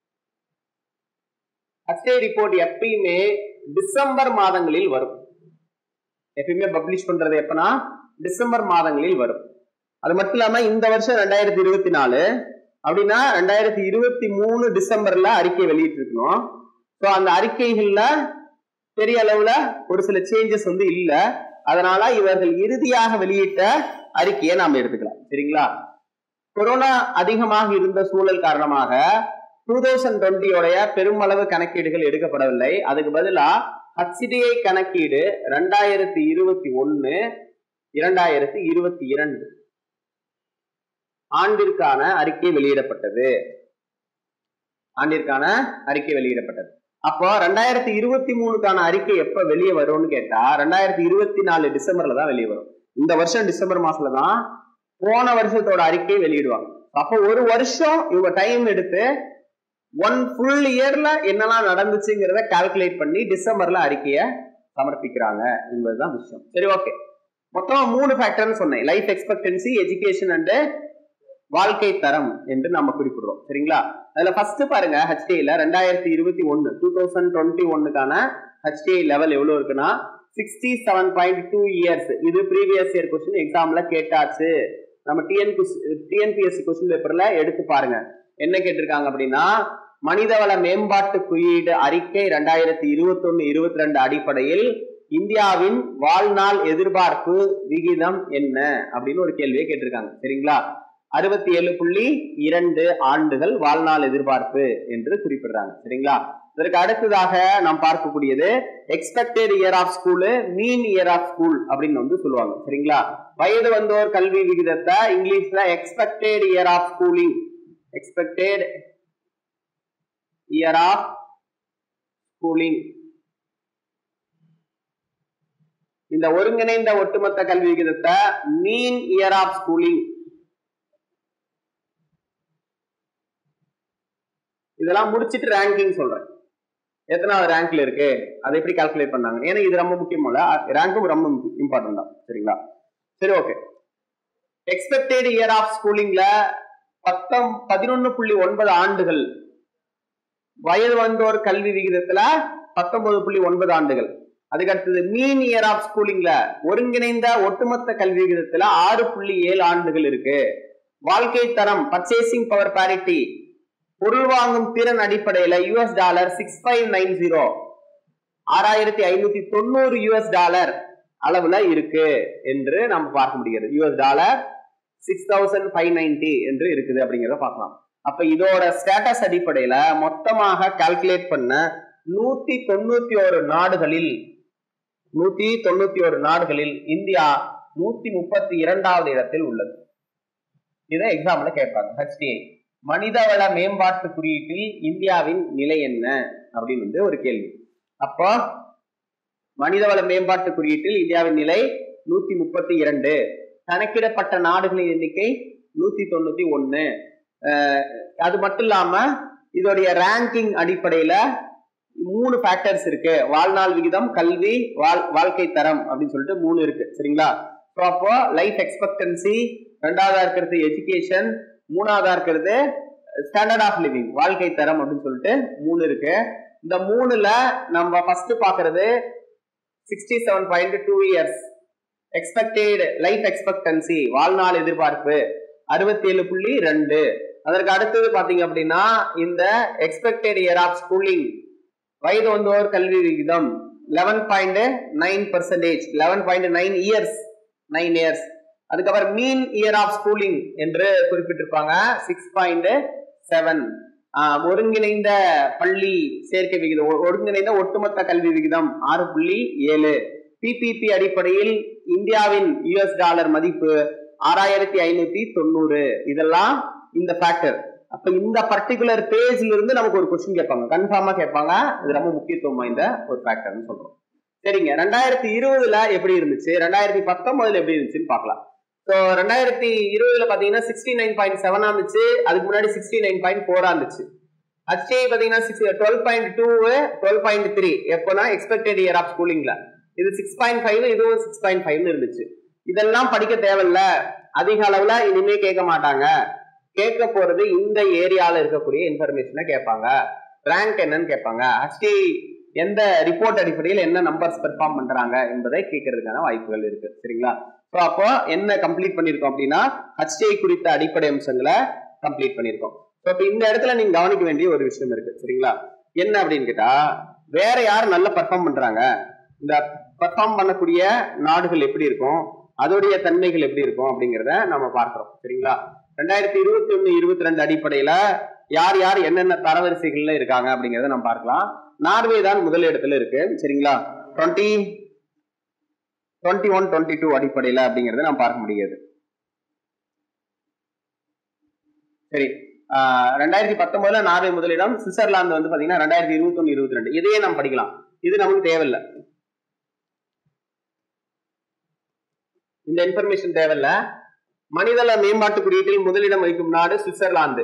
ஹச்டிஏ ரிப்போர்ட் எப்பயுமே டிசம்பர் மாதங்களில் வரும் எப்பயுமே பப்ளிஷ் பண்றது எப்பனா டிசம்பர் மாதங்களில் வரும் அது மட்டும் இல்லாம இந்த வருஷம் ரெண்டாயிரத்தி இருபத்தி நாலு அப்படின்னா ரெண்டாயிரத்தி இருபத்தி மூணு டிசம்பர்ல அறிக்கை வெளியிட்டு இருக்கணும் ஸோ அந்த அறிக்கைகள்ல பெரிய அளவுல ஒரு சில சேஞ்சஸ் வந்து இல்ல அதனால இவர்கள் இறுதியாக வெளியிட்ட அறிக்கையை நாம் எடுத்துக்கலாம் சரிங்களா கொரோனா அதிகமாக இருந்த சூழல் காரணமாக டூ தௌசண்ட் டுவெண்ட்டியோடைய பெருமளவு கணக்கீடுகள் எடுக்கப்படவில்லை அதுக்கு பதிலா ஹச்சிடிஐ கணக்கீடு ரெண்டாயிரத்தி இருபத்தி ஒன்னு இரண்டாயிரத்தி இருபத்தி இரண்டு ஆண்டிற்கான அறிக்கை வெளியிடப்பட்டது ஆண்டிற்கான அறிக்கை வெளியிடப்பட்டது அப்போ ரெண்டாயிரத்தி இருபத்தி மூணுக்கான அறிக்கை எப்ப வெளியே வரும்னு கேட்டா ரெண்டாயிரத்தி இருபத்தி நாலு டிசம்பர்ல தான் வெளியே வரும் இந்த வருஷம் டிசம்பர் மாசத்துல தான் போன வருஷத்தோட அறிக்கை வெளியிடுவாங்க அப்போ ஒரு வருஷம் இவங்க டைம் எடுத்து ஒன் ஃபுல் இயர்ல என்னெல்லாம் நடந்துச்சுங்கிறத கால்குலேட் பண்ணி டிசம்பர்ல அறிக்கையை சமர்ப்பிக்கிறாங்க என்பதுதான் விஷயம் சரி ஓகே மொத்தம் மூணு ஃபேக்டர்னு சொன்னேன் லைஃப் எக்ஸ்பெக்டன்சி எஜுகேஷன் அண்ட் வாழ்க்கை தரம் என்று நாம குறிப்பிடுறோம் சரிங்களா அதுல ஃபர்ஸ்ட் பாருங்க ஹெச்டிஐல ரெண்டாயிரத்தி இருபத்தி ஒன்னு டூ தௌசண்ட் டுவெண்ட்டி ஒன்னுக்கான ஹெச்டிஐ லெவல் எவ்வளவு இருக்குன்னா sixty seven point two years இது ப்ரீவியஸ் இயர் கொஸ்டின் எக்ஸாம்ல கேட்டாச்சு நம்ம டிஎன் டிஎன்பிஎஸ்சி கொஸ்டின் பேப்பர்ல எடுத்து பாருங்க என்ன கேட்டிருக்காங்க அப்படின்னா மனிதவள மேம்பாட்டு குறியீடு அறிக்கை ரெண்டாயிரத்தி இருபத்தி ஒன்னு இருபத்தி ரெண்டு அடிப்படையில் இந்தியாவின் வாழ்நாள் எதிர்பார்ப்பு விகிதம் என்ன அப்படின்னு ஒரு கேள்வியை கேட்டிருக்காங்க சரிங்களா அறுபத்தி ஏழு புள்ளி இரண்டு ஆண்டுகள் வாழ்நாள் எதிர்பார்ப்பு என்று குறிப்பிடுறாங்க சரிங்களா இதற்கு அடுத்ததாக நாம் பார்க்கக்கூடியது expected year of school mean year of school அப்படின்னு வந்து சொல்லுவாங்க சரிங்களா வயது வந்தோர் கல்வி விகிதத்தை இங்கிலீஷ்ல expected year of schooling expected year of schooling இந்த ஒருங்கிணைந்த ஒட்டுமொத்த கல்வி விகிதத்தை மீன் இயர் ஆஃப் ஸ்கூலிங் இதெல்லாம் முடிச்சிட்டு ரேங்கிங் சொல்றேன் எத்தனாவது ரேங்க்ல இருக்கு அதை எப்படி கால்குலேட் பண்ணாங்க ஏன்னா இது ரொம்ப முக்கியமல்ல ரேங்கும் ரொம்ப இம்பார்ட்டன்ட் தான் சரிங்களா சரி ஓகே எக்ஸ்பெக்டட் இயர் ஆஃப் ஸ்கூலிங்ல பத்தம் பதினொன்னு புள்ளி ஒன்பது ஆண்டுகள் வயது வந்தோர் கல்வி விகிதத்துல பத்தொன்பது புள்ளி ஒன்பது ஆண்டுகள் அதுக்கு அடுத்தது மீன் இயர் ஆஃப் ஸ்கூலிங்ல ஒருங்கிணைந்த ஒட்டுமொத்த கல்வி விகிதத்துல ஆறு புள்ளி ஏழு ஆண்டுகள் இருக்கு வாழ்க்கை தரம் பர்ச்சேசிங் பவர் பாரிட்டி பொருள் வாங்கும் திறன் அடிப்படையில US dollar six five nine zero ஆறாயிரத்தி ஐநூத்தி தொண்ணூறு யூஎஸ் டாலர் அளவுல இருக்கு என்று நம்ம பார்க்க முடிகிறது US dollar six thousand five ninety என்று இருக்குது அப்படிங்கிறத பார்க்கலாம் அப்ப இதோட ஸ்டேட்டஸ் அடிப்படையில மொத்தமாக கால்குலேட் பண்ண நூத்தி தொண்ணூத்தி ஒரு நாடுகளில் நூத்தி தொண்ணூத்தி ஒரு நாடுகளில் இந்தியா நூத்தி முப்பத்தி இரண்டாவது இடத்தில் உள்ளது இதை எக்ஸாம்ல கேட்பாங்க ஹெச்டிஐ மனிதவள மேம்பாட்டு குறியீட்டில் இந்தியாவின் நிலை என்ன அப்படின்னு வந்து ஒரு கேள்வி அப்போ மனிதவள மேம்பாட்டு குறியீட்டில் இந்தியாவின் நிலை நூத்தி முப்பத்தி இரண்டு கணக்கிடப்பட்ட நாடுகளின் எண்ணிக்கை நூத்தி தொண்ணூத்தி ஒன்னு அது மட்டும் இல்லாம இதோடைய ரேங்கிங் அடிப்படையில மூணு ஃபேக்டர்ஸ் இருக்கு வாழ்நாள் விகிதம் கல்வி வாழ் வாழ்க்கை தரம் அப்படின்னு சொல்லிட்டு மூணு இருக்கு சரிங்களா ஸோ அப்போ லைஃப் எக்ஸ்பெக்டன்சி ரெண்டாவதா இருக்கிறது எஜுகேஷன் மூணாவதா இருக்கிறது ஸ்டாண்டர்ட் ஆஃப் லிவிங் வாழ்க்கை தரம் அப்படின்னு சொல்லிட்டு மூணு இருக்கு இந்த மூணுல நம்ம ஃபர்ஸ்ட் பாக்குறது sixty seven point two years expected life expectancy வாழ்நாள் எதிர்பார்ப்பு அறுபத்தி ஏழு புள்ளி ரெண்டு அதற்கு அடுத்தது பாத்தீங்க அப்படின்னா இந்த எக்ஸ்பெக்டட் இயர் ஆஃப் ஸ்கூலிங் வயது வந்தோர் கல்வி விகிதம் eleven point nine percentage eleven point nine years nine years அதுக்கப்புறம் மீன் இயர் ஆஃப் ஸ்கூலிங் என்று குறிப்பிட்டிருப்பாங்க சிக்ஸ் பாயிண்ட் செவன் ஒருங்கிணைந்த பள்ளி சேர்க்கை விகிதம் ஒருங்கிணைந்த ஒட்டுமொத்த கல்வி விகிதம் ஆறு புள்ளி ஏழு பிபிபி அடிப்படையில் இந்தியாவின் யுஎஸ் டாலர் மதிப்பு ஆறாயிரத்தி ஐநூத்தி தொண்ணூறு இதெல்லாம் இந்த ஃபேக்டர் அப்ப இந்த பர்டிகுலர் பேஜ்ல இருந்து நமக்கு ஒரு கொஸ்டின் கேட்பாங்க கன்ஃபார்மா கேட்பாங்க இது ரொம்ப முக்கியத்துவம் வாய்ந்த ஒரு ஃபேக்டர்னு சொல்றோம் சரிங்க ரெண்டாயிரத்தி இருபதுல எப்படி இருந்துச்சு ரெண்டாயிரத்தி பத்தொன்பதுல எப்படி இருந்துச்சுன்னு பார்க்கலாம் ஸோ ரெண்டாயிரத்தி இருபதுல பாத்தீங்கன்னா சிக்ஸ்டி நைன் பாயிண்ட் செவனா இருந்துச்சு அதுக்கு முன்னாடி சிக்ஸ்டி நைன் பாயிண்ட் ஃபோரா இருந்துச்சு ஹச்ஏ பாத்தீங்கன்னா six twelve point two twelve point three எப்போனா எக்ஸ்பெக்டட் இயர் ஆஃப் ஸ்கூலிங்ல இது சிக்ஸ் பாயிண்ட் ஃபைவ் இதுவும் சிக்ஸ் பாயிண்ட் ஃபைவ்னு இருந்துச்சு இதெல்லாம் படிக்க தேவையில்ல அதிக அளவுல இனிமே கேட்க மாட்டாங்க கேட்க போறது இந்த ஏரியால இருக்கக்கூடிய இன்ஃபர்மேஷனை கேட்பாங்க ரேங்க் என்னன்னு கேட்பாங்க ஹச்டி எந்த ரிப்போர்ட் அடிப்படையில் என்ன நம்பர்ஸ் பெர்ஃபார்ம் பண்றாங்க என்பதை கேட்கறதுக்கான வாய்ப்புகள் இருக்கு சரிங்களா ஸோ அப்போ என்ன கம்ப்ளீட் பண்ணிருக்கோம் அப்படின்னா ஹச்டிஐ குறித்த அடிப்படை அம்சங்களை கம்ப்ளீட் பண்ணிருக்கோம் ஸோ இப்போ இந்த இடத்துல நீங்க கவனிக்க வேண்டிய ஒரு விஷயம் இருக்கு சரிங்களா என்ன அப்படின்னு கேட்டா வேற யார் நல்லா பெர்ஃபார்ம் பண்றாங்க இந்த பெர்ஃபார்ம் பண்ணக்கூடிய நாடுகள் எப்படி இருக்கும் அதோடைய தன்மைகள் எப்படி இருக்கும் அப்படிங்கிறத நம்ம பார்க்கிறோம் சரிங்களா ரெண்டாயிரத்தி இருபத்தி ஒன்னு இருபத்தி ரெண்டு அடிப்படையில யார் யார் என்னென்ன தரவரிசைகள்ல இருக்காங்க அப்படிங்கறத நம்ம பார்க்கலாம் நார்வே தான் முதல் இடத்துல இருக்கு சரிங்களா twenty twenty one twenty two அடிப்படையில அப்படிங்கறத நம்ம பார்க்க முடியாது சரி ரெண்டாயிரத்தி பத்தொன்பதுல நார்வே முதலிடம் சுவிட்சர்லாந்து வந்து பாத்தீங்கன்னா ரெண்டாயிரத்தி இருபத்தி ஒன்னு இருபத்தி ரெண்டு இதையே நம்ம படிக்கலாம் இது நமக்கு தேவையில்லை இந்த இன்ஃபர்மேஷன் தேவையில்ல மனிதள மேம்பாட்டு குறியீட்டில் முதலிடம் வகிக்கும் நாடு சுவிட்சர்லாந்து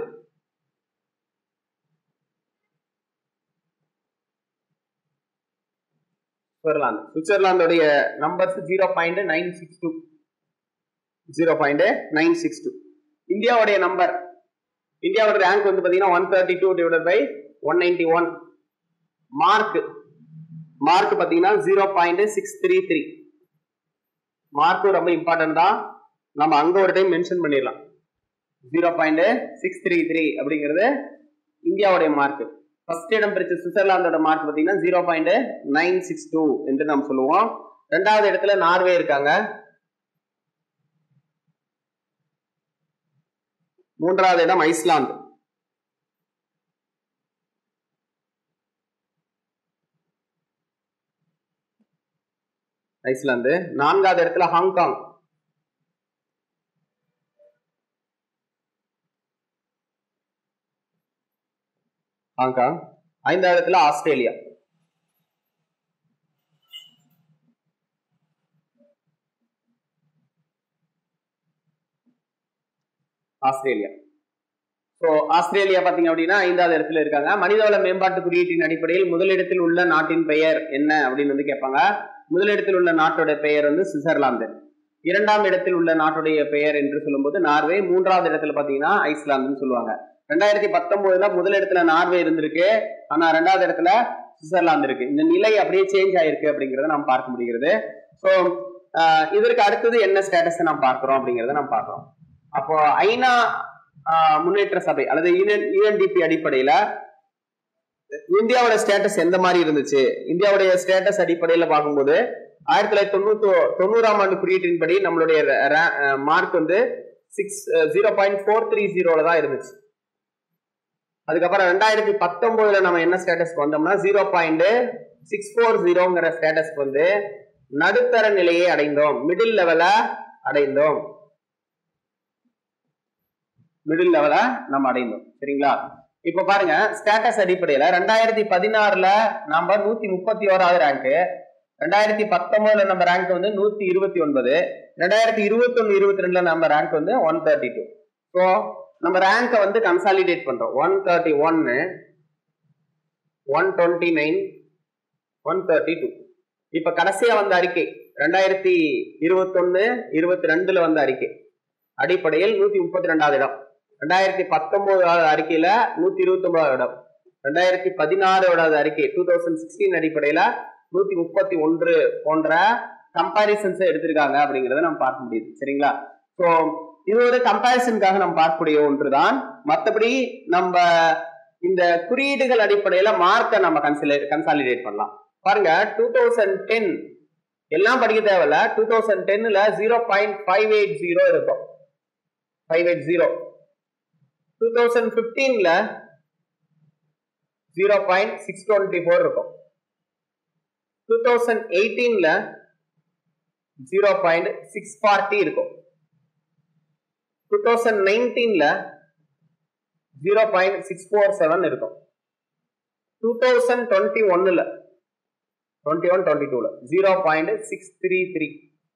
சுவிட்சர்லாந்து சுவிட்சர்லாந்துடைய numbers zero point nine six two zero point nine six two இந்தியாவுடைய நம்பர் இந்தியாவோட ரேங்க் வந்து பாத்தீங்கன்னா one thirty two divide by one ninety one mark mark பாத்தீங்கன்னா zero point six three three மார்க்கும் ரொம்ப இம்பார்ட்டன்ட் தான் நம்ம அங்க ஒரு டைம் மென்ஷன் பண்ணிடலாம் zero point six three three அப்படிங்கிறது இந்தியாவுடைய மார்க் ஃபர்ஸ்ட் இடம் பிரிச்ச சுவிட்சர்லாந்தோட மார்க் பார்த்தீங்கன்னா zero point nine six two என்று நாம் சொல்லுவோம் ரெண்டாவது இடத்துல நார்வே இருக்காங்க மூன்றாவது இடம் ஐஸ்லாந்து ஐஸ்லாந்து நான்காவது இடத்துல ஹாங்காங் ஹாங்காங் ஐந்தாவது இடத்துல ஆஸ்திரேலியா ஆஸ்திரேலியா ஸோ ஆஸ்திரேலியா பாத்தீங்க அப்படின்னா ஐந்தாவது இடத்துல இருக்காங்க மனிதவள மேம்பாட்டு குறியீட்டின் அடிப்படையில் முதலிடத்தில் உள்ள நாட்டின் பெயர் என்ன அப்படின்னு வந்து கேட்பாங்க முதலிடத்தில் உள்ள நாட்டோட பெயர் வந்து சுவிட்சர்லாந்து இரண்டாம் இடத்தில் உள்ள நாட்டுடைய பெயர் என்று சொல்லும்போது நார்வே மூன்றாவது இடத்துல பாத்தீங்கன்னா ஐஸ்லாந்துன்னு சொல்லுவாங்க ரெண்டாயிரத்தி பத்தொன்பதுல முதலிடத்துல நார்வே இருந்திருக்கு ஆனா ரெண்டாவது இடத்துல சுவிட்சர்லாந்து இருக்கு இந்த நிலை அப்படியே சேஞ்ச் ஆயிருக்கு அப்படிங்கறத நாம் பார்க்க முடிகிறது ஸோ இதற்கு அடுத்தது என்ன ஸ்டேட்டஸ் நாம் பார்க்கிறோம் அப்படிங்கறத நாம் பார்க்கிறோம் அப்போ ஐநா ஆஹ், முன்னேற்ற சபை அல்லது யூஎன்டிபி அடிப்படையில இந்தியாவோட ஸ்டேட்டஸ் எந்த மாதிரி இருந்துச்சு இந்தியாவுடைய ஸ்டேட்டஸ் அடிப்படையில பார்க்கும்போது ஆயிரத்தி தொள்ளாயிரத்தி தொண்ணூத்தி தொண்ணூறாம் ஆண்டு குறியீட்டின்படி நம்மளுடைய மார்க் வந்து six zero point four three ஜீரோல தான் இருந்துச்சு அதுக்கப்புறம் ரெண்டாயிரத்தி பத்தொன்பதுல நம்ம என்ன ஸ்டேட்டஸ்க்கு வந்தோம்னா ஜீரோ பாயிண்ட் சிக்ஸ் ஃபோர் ஜீரோங்கிற ஸ்டேட்டஸ்க்கு வந்து நடுத்தர நிலையை அடைந்தோம் மிடில் லெவல அடைந்தோம் மிடில் லெவல நம்ம அடைந்தோம் சரிங்களா இப்ப பாருங்க ஸ்டேட்டஸ் அடிப்படையில ரெண்டாயிரத்தி பதினாறுல நம்ம நூத்தி முப்பத்தி ஓராவது ரேங்க் ரெண்டாயிரத்தி பத்தொன்பதுல நம்ம ரேங்க் வந்து நூத்தி இருபத்தி ஒன்பது ரெண்டாயிரத்தி இருபத்தி ஒன்னு இருபத்தி ரெண்டுல நம்ம ரேங்க் வந்து ஒன் தேர்ட்டி டூ ஸோ நம்ம ரேங்கை வந்து கன்சாலிடேட் பண்றோம் ஒன் தேர்ட்டி ஒன்னு one twenty nine one thirty two இப்ப கடைசியா வந்த அறிக்கை ரெண்டாயிரத்தி இருபத்தொன்னு இருபத்தி ரெண்டுல வந்த அறிக்கை அடிப்படையில் நூத்தி முப்பத்தி ரெண்டாவது இடம் ரெண்டாயிரத்தி பத்தொன்பதாவது அறிக்கையில நூத்தி இருபத்தி ஒன்பதாவது இடம் ரெண்டாயிரத்தி பதினாறோடாவது அறிக்கை டூ தௌசண்ட் சிக்ஸ்டீன் அடிப்படையில நூத்தி முப்பத்தி ஒன்று போன்ற கம்பாரிசன்ஸ் எடுத்திருக்காங்க அப்படிங்கறத நம்ம பார்க்க முடியுது சரிங்களா ஸோ இது ஒரு கம்பாரிசனுக்காக நம்ம பார்க்கக்கூடிய ஒன்றுதான் மற்றபடி நம்ம இந்த குறியீடுகள் அடிப்படையில மார்க்கை நம்ம கன்சிலே கன்சாலிடேட் பண்ணலாம் பாருங்க டூ தௌசண்ட் டென் எல்லாம் படிக்க தேவையில்ல டூ தௌசண்ட் டென்னுல zero point five eight zero இருக்கும் five eight zero two thousand ஃபிஃப்டீன்ல zero point six twenty four இருக்கும் டூ தௌசண்ட் எயிட்டீன்ல ஜீரோ பாயிண்ட் சிக்ஸ் ஃபார்ட்டி இருக்கும் டூ தௌசண்ட் நைன்டீன்ல zero point six four seven இருக்கும் டூ தௌசண்ட் டுவெண்ட்டி ஒன்னுல twenty one twenty டூல zero point six three three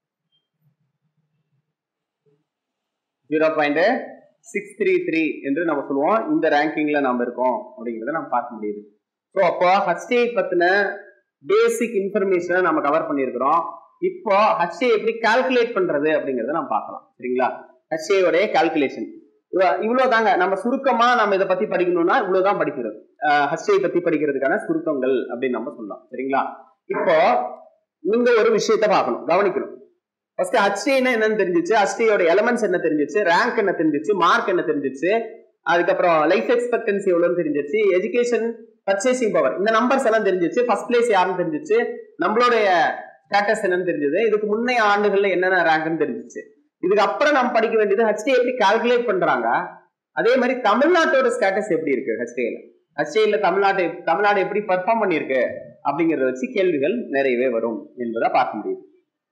zero point six three three என்று நம்ம சொல்லுவோம் இந்த ரேங்கிங்ல நம்ம இருக்கோம் அப்படிங்கிறத நம்ம பார்க்க முடியுது ஸோ அப்போ ஹச்டிஐ பத்தின பேசிக் இன்ஃபர்மேஷனை நம்ம கவர் பண்ணியிருக்கிறோம் இப்போ ஹச்ஏ எப்படி கால்குலேட் பண்றது அப்படிங்கறத நம்ம பார்க்கலாம் சரிங்களா HCA உடைய கால்குலேஷன் இவ்வளவு தாங்க நம்ம சுருக்கமா நம்ம இதை பத்தி படிக்கணும்னா இவ்வளவுதான் படிக்கிறது ஹச்ஏ பத்தி படிக்கிறதுக்கான சுருக்கங்கள் அப்படின்னு நம்ம சொல்லலாம் சரிங்களா இப்போ நீங்க ஒரு விஷயத்த பார்க்கணும் கவனிக்கணும் ஃபர்ஸ்ட் ஹச்டினா என்னன்னு தெரிஞ்சிச்சு ஹச்டியோட எலமெண்ட்ஸ் என்ன தெரிஞ்சிச்சு ரேங்க் என்ன தெரிஞ்சிச்சு மார்க் என்ன தெரிஞ்சிச்சு அதுக்கப்புறம் லைஃப் எக்ஸ்பெக்டன்சி எவ்வளவுன்னு தெரிஞ்சிச்சு எஜுகேஷன் பர்ச்சேசிங் பவர் இந்த நம்பர்ஸ் எல்லாம் தெரிஞ்சிச்சு ஃபர்ஸ்ட் பிளேஸ் யாருன்னு தெரிஞ்சிச்சு நம்மளுடைய ஸ்டேட்டஸ் என்னன்னு தெரிஞ்சது இதுக்கு முன்னைய ஆண்டுகள்ல என்னென்ன ரேங்க்னு தெரிஞ்சிச்சு இதுக்கு அப்புறம் நம்ம படிக்க வேண்டியது ஹெச்டி எப்படி கால்குலேட் பண்றாங்க அதே மாதிரி தமிழ்நாட்டோட ஸ்டேட்டஸ் எப்படி இருக்கு ஹெச்டிஏல ஹெச்டிஏல தமிழ்நாட்டை தமிழ்நாடு எப்படி பர்ஃபார்ம் பண்ணியிருக்கு அப்படிங்கறத வச்சு கேள்விகள் நிறையவே வரும் என்பதை பார்க்க முடியுது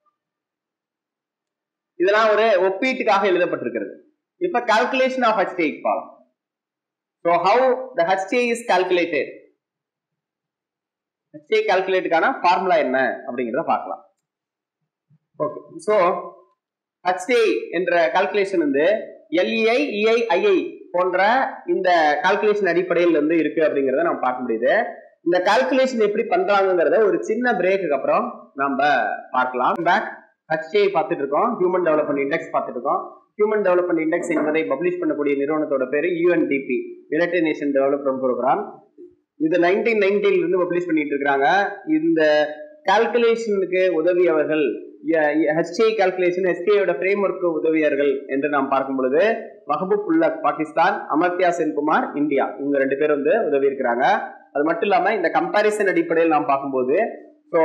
இதெல்லாம் ஒரு ஒப்பீட்டுக்காக எழுதப்பட்டிருக்கிறது இப்ப கால்குலேஷன் ஆஃப் ஹெச்டிஐ பார்க்கலாம் so how the HDI is calculated HDI கால்குலேட்டுக்கான ஃபார்முலா என்ன அப்படிங்கிறத பார்க்கலாம் ஓகே ஸோ ஹெச்டிஐ என்ற கால்குலேஷன் வந்து எல்இஐ இஐ ஐஐ போன்ற இந்த கால்குலேஷன் அடிப்படையில் வந்து இருக்கு அப்படிங்கறத நம்ம பார்க்க முடியுது இந்த கால்குலேஷன் எப்படி பண்றாங்கிறத ஒரு சின்ன பிரேக்கு அப்புறம் நம்ம பார்க்கலாம் பேக் ஹெச்டிஐ பார்த்துட்டு இருக்கோம் ஹியூமன் டெவலப்மெண்ட் இண்டெக்ஸ் பார்த்துட்டு இருக்கோம் ஹியூமன் டெவலப்மெண்ட் இண்டெக்ஸ் என்பதை பப்ளிஷ் பண்ணக்கூடிய நிறுவனத்தோட பேரு UNDP united nation development programme இது நைன்டீன் நைன்டீன்ல இருந்து பப்ளிஷ் பண்ணிட்டு இருக்காங்க இந்த கால்குலேஷனுக்கு உதவியவர்கள் ஹெச்ஏ கால்குலேஷன் ஹெச்ஏயோட ஃப்ரேம் ஒர்க்கு உதவியர்கள் என்று நாம் பார்க்கும் பொழுது மஹபூப் உல்லக் பாகிஸ்தான் அமர்த்தியா சென்குமார் இந்தியா இவங்க ரெண்டு பேரும் வந்து உதவி இருக்கிறாங்க அது மட்டும் இல்லாம இந்த கம்பாரிசன் அடிப்படையில் நாம் பார்க்கும்போது ஸோ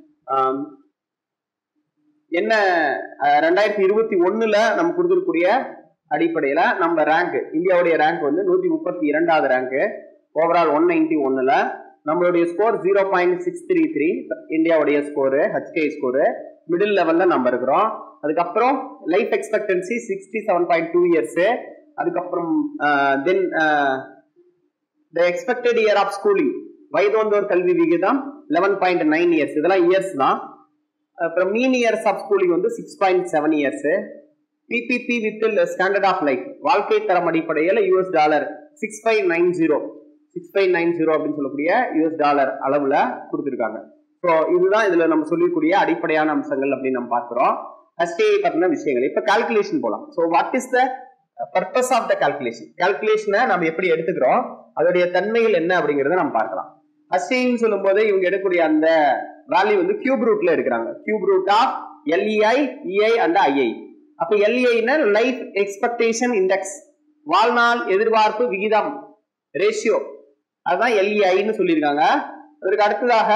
என்ன அஹ், ரெண்டாயிரத்தி இருபத்தி ஒண்ணுல நம்ம கொடுத்துருக்கூடிய அடிப்படையில நம்ம ரேங்க் இந்தியாவுடைய ரேங்க் வந்து நூத்தி முப்பத்தி இரண்டாவது ரேங்க் ஓவரால் ஒன் நைன்டி ஒன்னுல நம்மளுடைய score zero point six three three இந்தியாவுடைய ஸ்கோரு ஹெச்கே ஸ்கோரு மிடில் லெவல்ல நம்ம இருக்கிறோம் அதுக்கப்புறம் life expectancy sixty seven point two years அதுக்கப்புறம் then the expected year of schooling வயதோந்தோர் கல்வி விகிதம் லெவன் பாயிண்ட் நைன் இயர்ஸ் இதெல்லாம் இயர்ஸ் தான் அப்புறம் மீன் இயர்ஸ் ஆஃப் ஸ்கூலிங் வந்து six point seven years PPP with standard of life வாழ்க்கை தரம் அடிப்படையில் US dollar six five nine zero six five nine zero அப்படின்னு சொல்லக்கூடிய யூஎஸ் டாலர் அளவுல கொடுத்துருக்காங்க ஸோ இதுதான் இதுல நம்ம சொல்லக்கூடிய அடிப்படையான அம்சங்கள் அப்படின்னு நம்ம பார்க்கிறோம் எஸ்டிஐ பத்தின விஷயங்கள் இப்ப கால்குலேஷன் போலாம் so what is the purpose of the calculation கால்குலேஷனை நம்ம எப்படி எடுத்துக்கிறோம் அதோடைய தன்மைகள் என்ன அப்படிங்கறத நம்ம பார்க்கலாம் அஸ்டின்னு சொல்லும் போது இவங்க எடுக்கக்கூடிய அந்த வேல்யூ வந்து கியூப் ரூட்ல எடுக்கிறாங்க cube root of LEI EI and II அப்ப எல்இஐனா லைஃப் எக்ஸ்பெக்டேஷன் இண்டெக்ஸ் வாழ்நாள் எதிர்பார்ப்பு விகிதம் ரேஷியோ அதுதான் எல்இஐன்னு சொல்லியிருக்காங்க அதற்கு அடுத்ததாக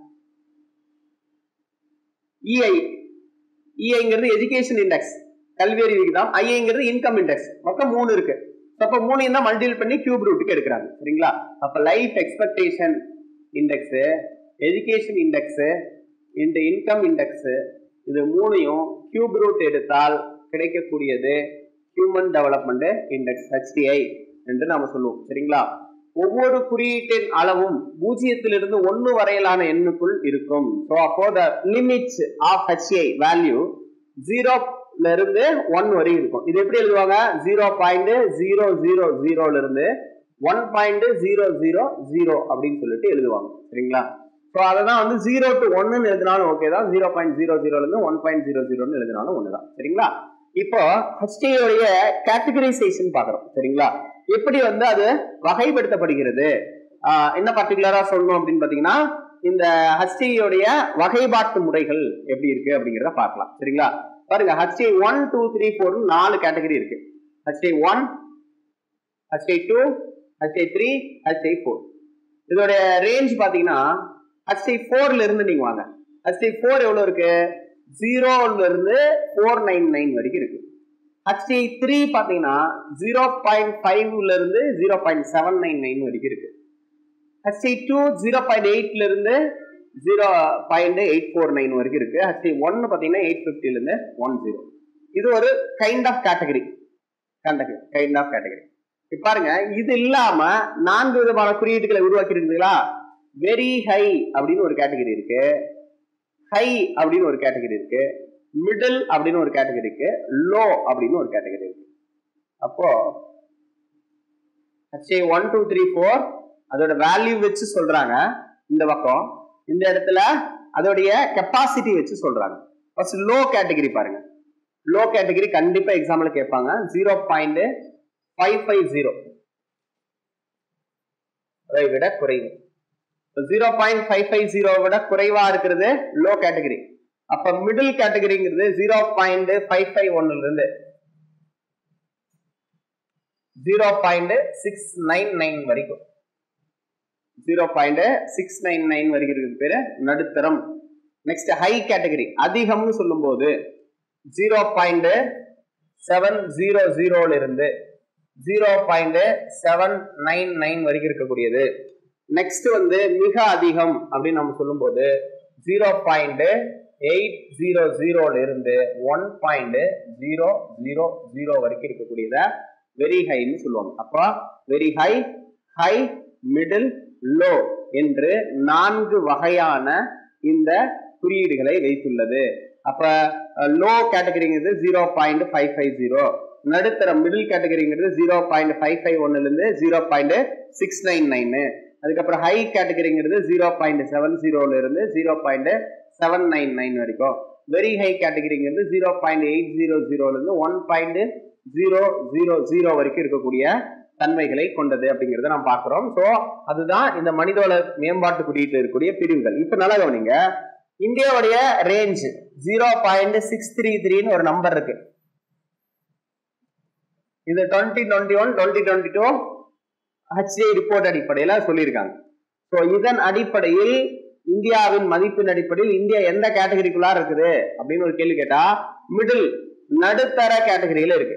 இஐ இஐங்கிறது எஜுகேஷன் இண்டெக்ஸ் கல்வியறி விகிதம் ஐஐங்கிறது இன்கம் இண்டெக்ஸ் மொத்தம் மூணு இருக்கு அப்ப மூணையும் தான் மல்டிபிள் பண்ணி கியூப் ரூட்டுக்கு எடுக்கிறாங்க சரிங்களா அப்ப life expectation index education index இந்த இன்கம் இண்டெக்ஸ் இது மூணையும் கியூப் ரூட் எடுத்தால் கிடைக்கக்கூடியது ஹியூமன் டெவலப்மெண்ட் இண்டெக்ஸ் ஹெச்டிஐ என்று நாம சொல்லுவோம் சரிங்களா ஒவ்வொரு குறியீட்டின் அளவும் பூஜ்ஜியத்திலிருந்து ஒன்னு வரையிலான எண்ணுக்குள் இருக்கும் ஸோ அப்போ the limit of HI value ஜீரோல இருந்து ஒன் வரை இருக்கும் இது எப்படி எழுதுவாங்க ஜீரோ பாயிண்ட் ஜீரோ ஜீரோ ஜீரோல இருந்து one point zero zero zero அப்படின்னு சொல்லிட்டு எழுதுவாங்க சரிங்களா ஸோ அதை தான் வந்து ஜீரோ டு ஒன்னு எழுதினாலும் ஓகே தான் ஜீரோ பாயிண்ட் ஜீரோ ஜீரோல இருந்து ஒன் பாயிண்ட் ஜீரோ ஜீரோன்னு எழுதினாலும் ஒன்று தான் சரிங்களா இப்போ ஹெச்டியோடைய கேட்டகரைசேஷன் பார்க்குறோம் சரிங்களா எப்படி வந்து அது வகைப்படுத்தப்படுகிறது ஆஹ் என்ன பர்டிகுலரா சொல்லணும் அப்படின்னு பாத்தீங்கன்னா இந்த ஹச்டியோடைய வகைப்பாட்டு முறைகள் எப்படி இருக்கு அப்படிங்கிறத பார்க்கலாம் சரிங்களா பாருங்க HD one two three four நாலு கேட்டகரி இருக்கு HD one HD two HD three HD four இதோட ரேஞ்ச் பாத்தீங்கன்னா ஹச்டி ஃபோர்ல இருந்து நீங்க வாங்க ஹச்டி ஃபோர் எவ்வளவு இருக்கு ஜீரோல இருந்து ஃபோர் நைன் நைன் வரைக்கும் இருக்கு ஹச்டி த்ரீ பாத்தீங்கன்னா ஜீரோ பாயிண்ட் ஃபைவ்ல இருந்து zero point seven nine nine வரைக்கும் இருக்கு ஹச்டி டூ ஜீரோ பாயிண்ட் எயிட்ல இருந்து zero point eight four nine வரைக்கும் இருக்கு ஹச்டி ஒன்னு பாத்தீங்கன்னா எயிட் பிப்டில இருந்து ஒன் ஜீரோ இது ஒரு kind of category kind of category இப்ப பாருங்க இது இல்லாம நான்கு விதமான குறியீடுகளை உருவாக்கி இருக்குங்களா வெரி ஹை அப்படின்னு ஒரு கேட்டகரி இருக்கு ஹை அப்படின்னு ஒரு கேட்டகரி இருக்கு மிடில் அப்படின்னு ஒரு கேட்டகரி இருக்கு லோ அப்படின்னு ஒரு கேட்டகரி இருக்கு அப்போ ஹச்ஏ ஒன் டூ த்ரீ ஃபோர் அதோட வேல்யூ வச்சு சொல்றாங்க இந்த பக்கம் இந்த இடத்துல அதோடைய கெப்பாசிட்டி வச்சு சொல்றாங்க ஃபர்ஸ்ட் லோ கேட்டகரி பாருங்க லோ கேட்டகரி கண்டிப்பா எக்ஸாம்பிள் கேட்பாங்க zero point five five zero அதை விட குறைவு zero point five five zero விட குறைவா இருக்கிறது லோ கேட்டகரி அப்ப மிடில் கேட்டகரிங்கிறது ஜீரோ பாயிண்ட் ஃபைவ் ஃபைவ் ஒன்னுல இருந்து zero point six nine nine வரைக்கும் zero point six nine nine வரைக்கும் இருக்கிறது பேரு நடுத்தரம் நெக்ஸ்ட் ஹை கேட்டகரி அதிகம்னு சொல்லும் போது ஜீரோ பாயிண்ட் செவன் ஜீரோ ஜீரோல இருந்து zero point seven nine nine வரைக்கும் இருக்கக்கூடியது நெக்ஸ்ட் வந்து மிக அதிகம் அப்படின்னு நம்ம சொல்லும்போது ஜீரோ பாயிண்ட் எயிட் ஜீரோ ஜீரோல இருந்து one point zero zero zero வரைக்கும் இருக்கக்கூடியத வெரி ஹைன்னு சொல்லுவாங்க அப்போ very high high middle low என்று நான்கு வகையான இந்த குறியீடுகளை வைத்துள்ளது அப்ப லோ கேட்டகரிங்கிறது zero point five five zero நடுத்தரம் மிடில் கேட்டகரிங்கிறது ஜீரோ பாயிண்ட் ஃபைவ் ஃபைவ் ஒன்னுல இருந்து zero point six nine nine அதுக்கப்புறம் ஹை கேட்டகரிங்கிறது ஜீரோ பாயிண்ட் செவன் ஜீரோல இருந்து zero point seven nine nine வரைக்கும் வெரி ஹை கேட்டகரிங்கிறது ஜீரோ பாயிண்ட் எயிட் ஜீரோ ஜீரோலேருந்து one point zero zero zero வரைக்கும் இருக்கக்கூடிய தன்மைகளை கொண்டது அப்படிங்கிறத நாம் பார்க்கிறோம் ஸோ அதுதான் இந்த மனிதவள மேம்பாட்டு குறியீட்டில் இருக்கக்கூடிய பிரிவுகள் இப்போ நல்லா கவனிங்க இந்தியாவுடைய range zero point six three த்ரீன்னு ஒரு நம்பர் இருக்கு இது twenty twenty one twenty twenty two HD report அடிப்படையில் சொல்லியிருக்காங்க ஸோ இதன் அடிப்படையில் இந்தியாவின் மதிப்பின் அடிப்படையில் இந்தியா எந்த கேட்டகரிக்குள்ளார இருக்குது அப்படின்னு ஒரு கேள்வி கேட்டா மிடில் நடுத்தர கேட்டகரியில இருக்கு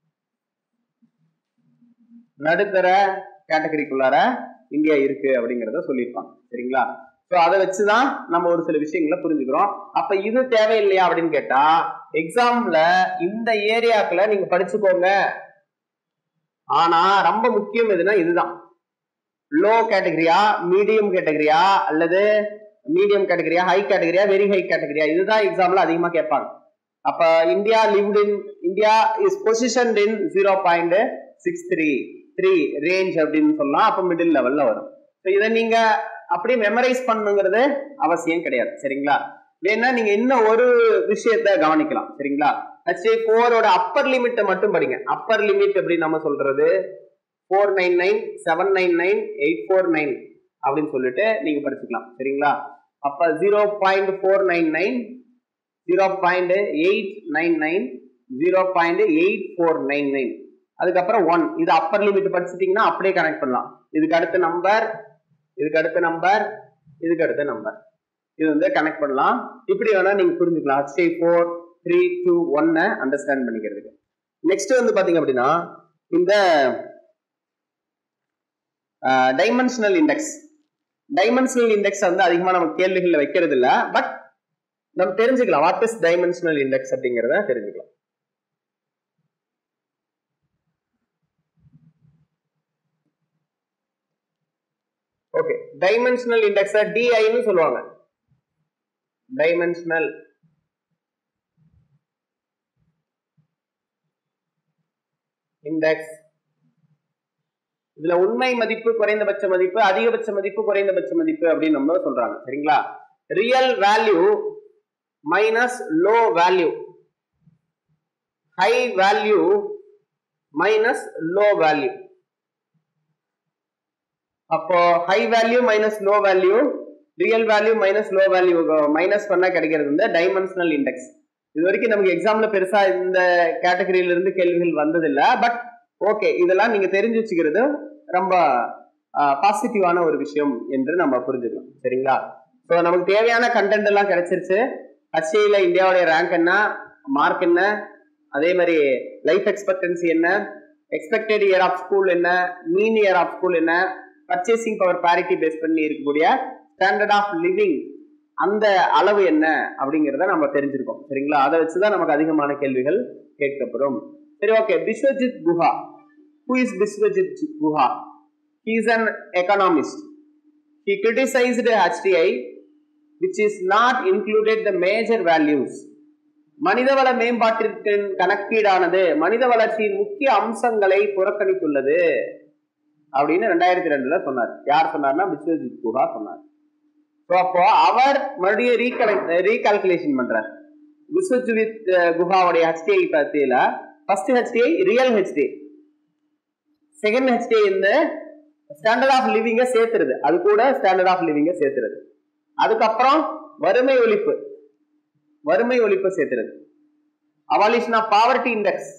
நடுத்தர கேட்டகரிக்குள்ளார இந்தியா இருக்கு அப்படிங்கிறத சொல்லியிருப்பாங்க சரிங்களா ஸோ அதை வச்சுதான் நம்ம ஒரு சில விஷயங்களை புரிஞ்சுக்கிறோம் அப்ப இது தேவையில்லையா அப்படின்னு கேட்டா எக்ஸாம்ல இந்த ஏரியாக்குள்ள நீங்க படிச்சுக்கோங்க ஆனா ரொம்ப முக்கியம் எதுனா இதுதான் லோ கேட்டகரியா மீடியம் கேட்டகரியா அல்லது மீடியம் கேட்டகரியா ஹை கேட்டகரியா வெரி ஹை கேட்டகரியா இதுதான் எக்ஸாம்ல அதிகமா கேட்பாங்க அப்ப India lived in India is position in zero point six three three range அப்படின்னு சொல்லலாம் அப்ப மிடில் லெவல்ல வரும் ஸோ இதை நீங்க அப்படியே மெமரைஸ் பண்ணுங்கிறது அவசியம் கிடையாது சரிங்களா வேணா நீங்க இன்னும் ஒரு விஷயத்த கவனிக்கலாம் சரிங்களா ஹெச்ஏ ஃபோரோட அப்பர் லிமிட்டை மட்டும் படிங்க அப்பர் லிமிட் அப்படின்னு நம்ம சொல்றது four nine nine seven nine nine eight four nine அப்படின்னு சொல்லிட்டு நீங்க படிச்சுக்கலாம் சரிங்களா அப்ப zero point four nine nine zero point eight nine nine zero point eight four nine nine அதுக்கப்புறம் ஒன் இது அப்பர் லிமிட் படிச்சிட்டிங்கன்னா அப்படியே கனெக்ட் பண்ணலாம் இதுக்கு அடுத்த நம்பர் இதுக்கு அடுத்த நம்பர் இதுக்கு அடுத்த நம்பர் இது வந்து கனெக்ட் பண்ணலாம் இப்படி வேணா நீங்க புரிஞ்சுக்கலாம் ஹெச்ஐ ஃபோர் த்ரீ டூ ஒன்னை அண்டர்ஸ்டாண்ட் பண்ணிக்கிறதுக்கு நெக்ஸ்ட் வந்து பாத்தீங்க அப்படின்னா இந்த டைமென்ஷனல் இண்டெக்ஸ் டைமென்ஷனல் இண்டெக்ஸ் வந்து அதிகமா நம்ம கேள்விகள்ல வைக்கிறது இல்ல பட் நம்ம தெரிஞ்சுக்கலாம் வாட் இஸ் டைமென்ஷனல் இண்டெக்ஸ் அப்படிங்கிறத தெரிஞ்சுக்கலாம் ஓகே டைமென்ஷனல் இண்டெக்ஸ் டிஐன்னு சொல்லுவாங்க டைமென்ஷனல் இண்டெக்ஸ் இதுல உண்மை மதிப்பு குறைந்தபட்ச மதிப்பு அதிகபட்ச மதிப்பு குறைந்தபட்ச மதிப்பு அப்படின்னு நம்ம சொல்றாங்க சரிங்களா real value minus low value high value minus low value அப்போ high value minus low value real value minus low value minus பண்ணா கிடைக்கிறது வந்து டைமென்ஷனல் இண்டெக்ஸ் இது வரைக்கும் நமக்கு எக்ஸாம்ல பெருசா இந்த கேட்டகரியில இருந்து கேள்விகள் வந்ததில்லை பட் ஓகே இதெல்லாம் நீங்க தெரிஞ்சு வச்சுக்கிறது ரொம்ப பாசிட்டிவான ஒரு விஷயம் என்று நம்ம புரிஞ்சுக்கலாம் சரிங்களா ஸோ நமக்கு தேவையான கண்டென்ட் எல்லாம் கிடைச்சிருச்சு ஹச்ஏல இந்தியாவுடைய ரேங்க் என்ன மார்க் என்ன அதே மாதிரி லைஃப் எக்ஸ்பெக்டன்சி என்ன எக்ஸ்பெக்டட் இயர் ஆஃப் ஸ்கூல் என்ன மீன் இயர் ஆஃப் ஸ்கூல் என்ன பர்ச்சேசிங் பவர் பேரிட்டி பேஸ் பண்ணி இருக்கக்கூடிய ஸ்டாண்டர்ட் ஆஃப் லிவிங் அந்த அளவு என்ன அப்படிங்கிறத நம்ம தெரிஞ்சிருக்கோம் சரிங்களா அதை வச்சுதான் நமக்கு அதிகமான கேள்விகள் கேட்கப்படும் சரி okay Biswajit Guha who is Biswajit Guha he is an economist he criticised HDI which is not included the major values மனிதவள மேம்பாட்டிற்கு கணக்கீடானது மனித வளர்ச்சியின் முக்கிய அம்சங்களை புறக்கணித்துள்ளது அப்படின்னு ரெண்டாயிரத்தி ரெண்டுல சொன்னார் யார் சொன்னார்னா பிஸ்வஜித் குஹா சொன்னார் ஸோ அப்போ அவர் மறுபடியும் ரீகலெக்ட் ரீகால்குலேஷன் பண்றார் விஸ்வஜித் குஹாவுடைய ஹெச்டிஐ பத்தியில first HDI real HDI second HDI இந்த ஸ்டாண்டர்ட் ஆஃப் லிவிங்க சேர்த்துருது அது கூட ஸ்டாண்டர்ட் ஆஃப் லிவிங்க சேர்த்துருது அதுக்கப்புறம் வறுமை ஒழிப்பு வறுமை ஒழிப்பு சேர்த்துருது அவாலிஷன் ஆஃப் பாவர்ட்டி இண்டெக்ஸ்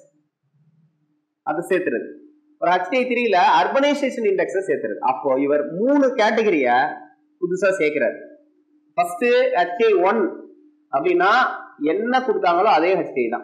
அது சேர்த்துருது ஒரு ஹெச்டிஐ த்ரீல அர்பனைசேஷன் இண்டெக்ஸ் சேர்த்துருது அப்போ இவர் மூணு கேட்டகரிய புதுசா சேர்க்கிறார் ஃபர்ஸ்ட் ஹெச்டிஐ ஒன் அப்படின்னா என்ன கொடுத்தாங்களோ அதே ஹெச்டிஐ தான்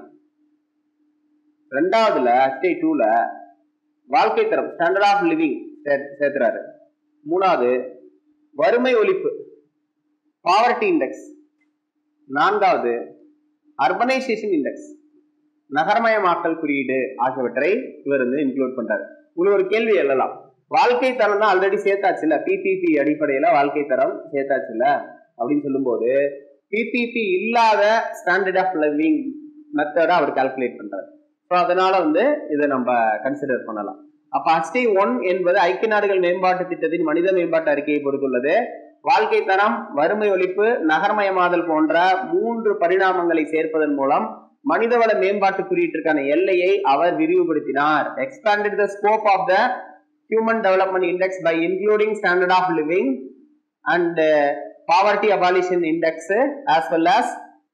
ரெண்டாவதுல ஹெச்டிஐ டூல வாழ்க்கை தரம் ஸ்டாண்டர்ட் ஆஃப் லிவிங் சேர்த்துறாரு மூணாவது வறுமை ஒழிப்பு பாவர்ட்டி இண்டெக்ஸ் நான்காவது அர்பனைசேஷன் இண்டெக்ஸ் நகரமயமாக்கல் குறியீடு ஆகியவற்றை இவர் வந்து இன்க்ளூட் பண்றாரு உங்களுக்கு ஒரு கேள்வி எழலாம் வாழ்க்கை தரம் தான் ஆல்ரெடி சேர்த்தாச்சுல பிபிபி அடிப்படையில வாழ்க்கை தரம் சேர்த்தாச்சுல அப்படின்னு சொல்லும்போது பிபிபி இல்லாத ஸ்டாண்டர்ட் ஆஃப் லிவிங் மெத்தடை அவர் கால்குலேட் பண்றாரு ஸோ அதனால வந்து இதை நம்ம கன்சிடர் பண்ணலாம் அப்ப ஹச்டி ஒன் என்பது ஐக்கிய நாடுகள் மேம்பாட்டு திட்டத்தின் மனித மேம்பாட்டு அறிக்கையை பொறுத்துள்ளது வாழ்க்கை தரம் வறுமை ஒழிப்பு நகர்மயமாதல் போன்ற மூன்று பரிணாமங்களை சேர்ப்பதன் மூலம் மனிதவள மேம்பாட்டு குறியீட்டிற்கான எல்லையை அவர் விரிவுபடுத்தினார் expanded the scope of the human development index by including standard of living and poverty abolition index as well as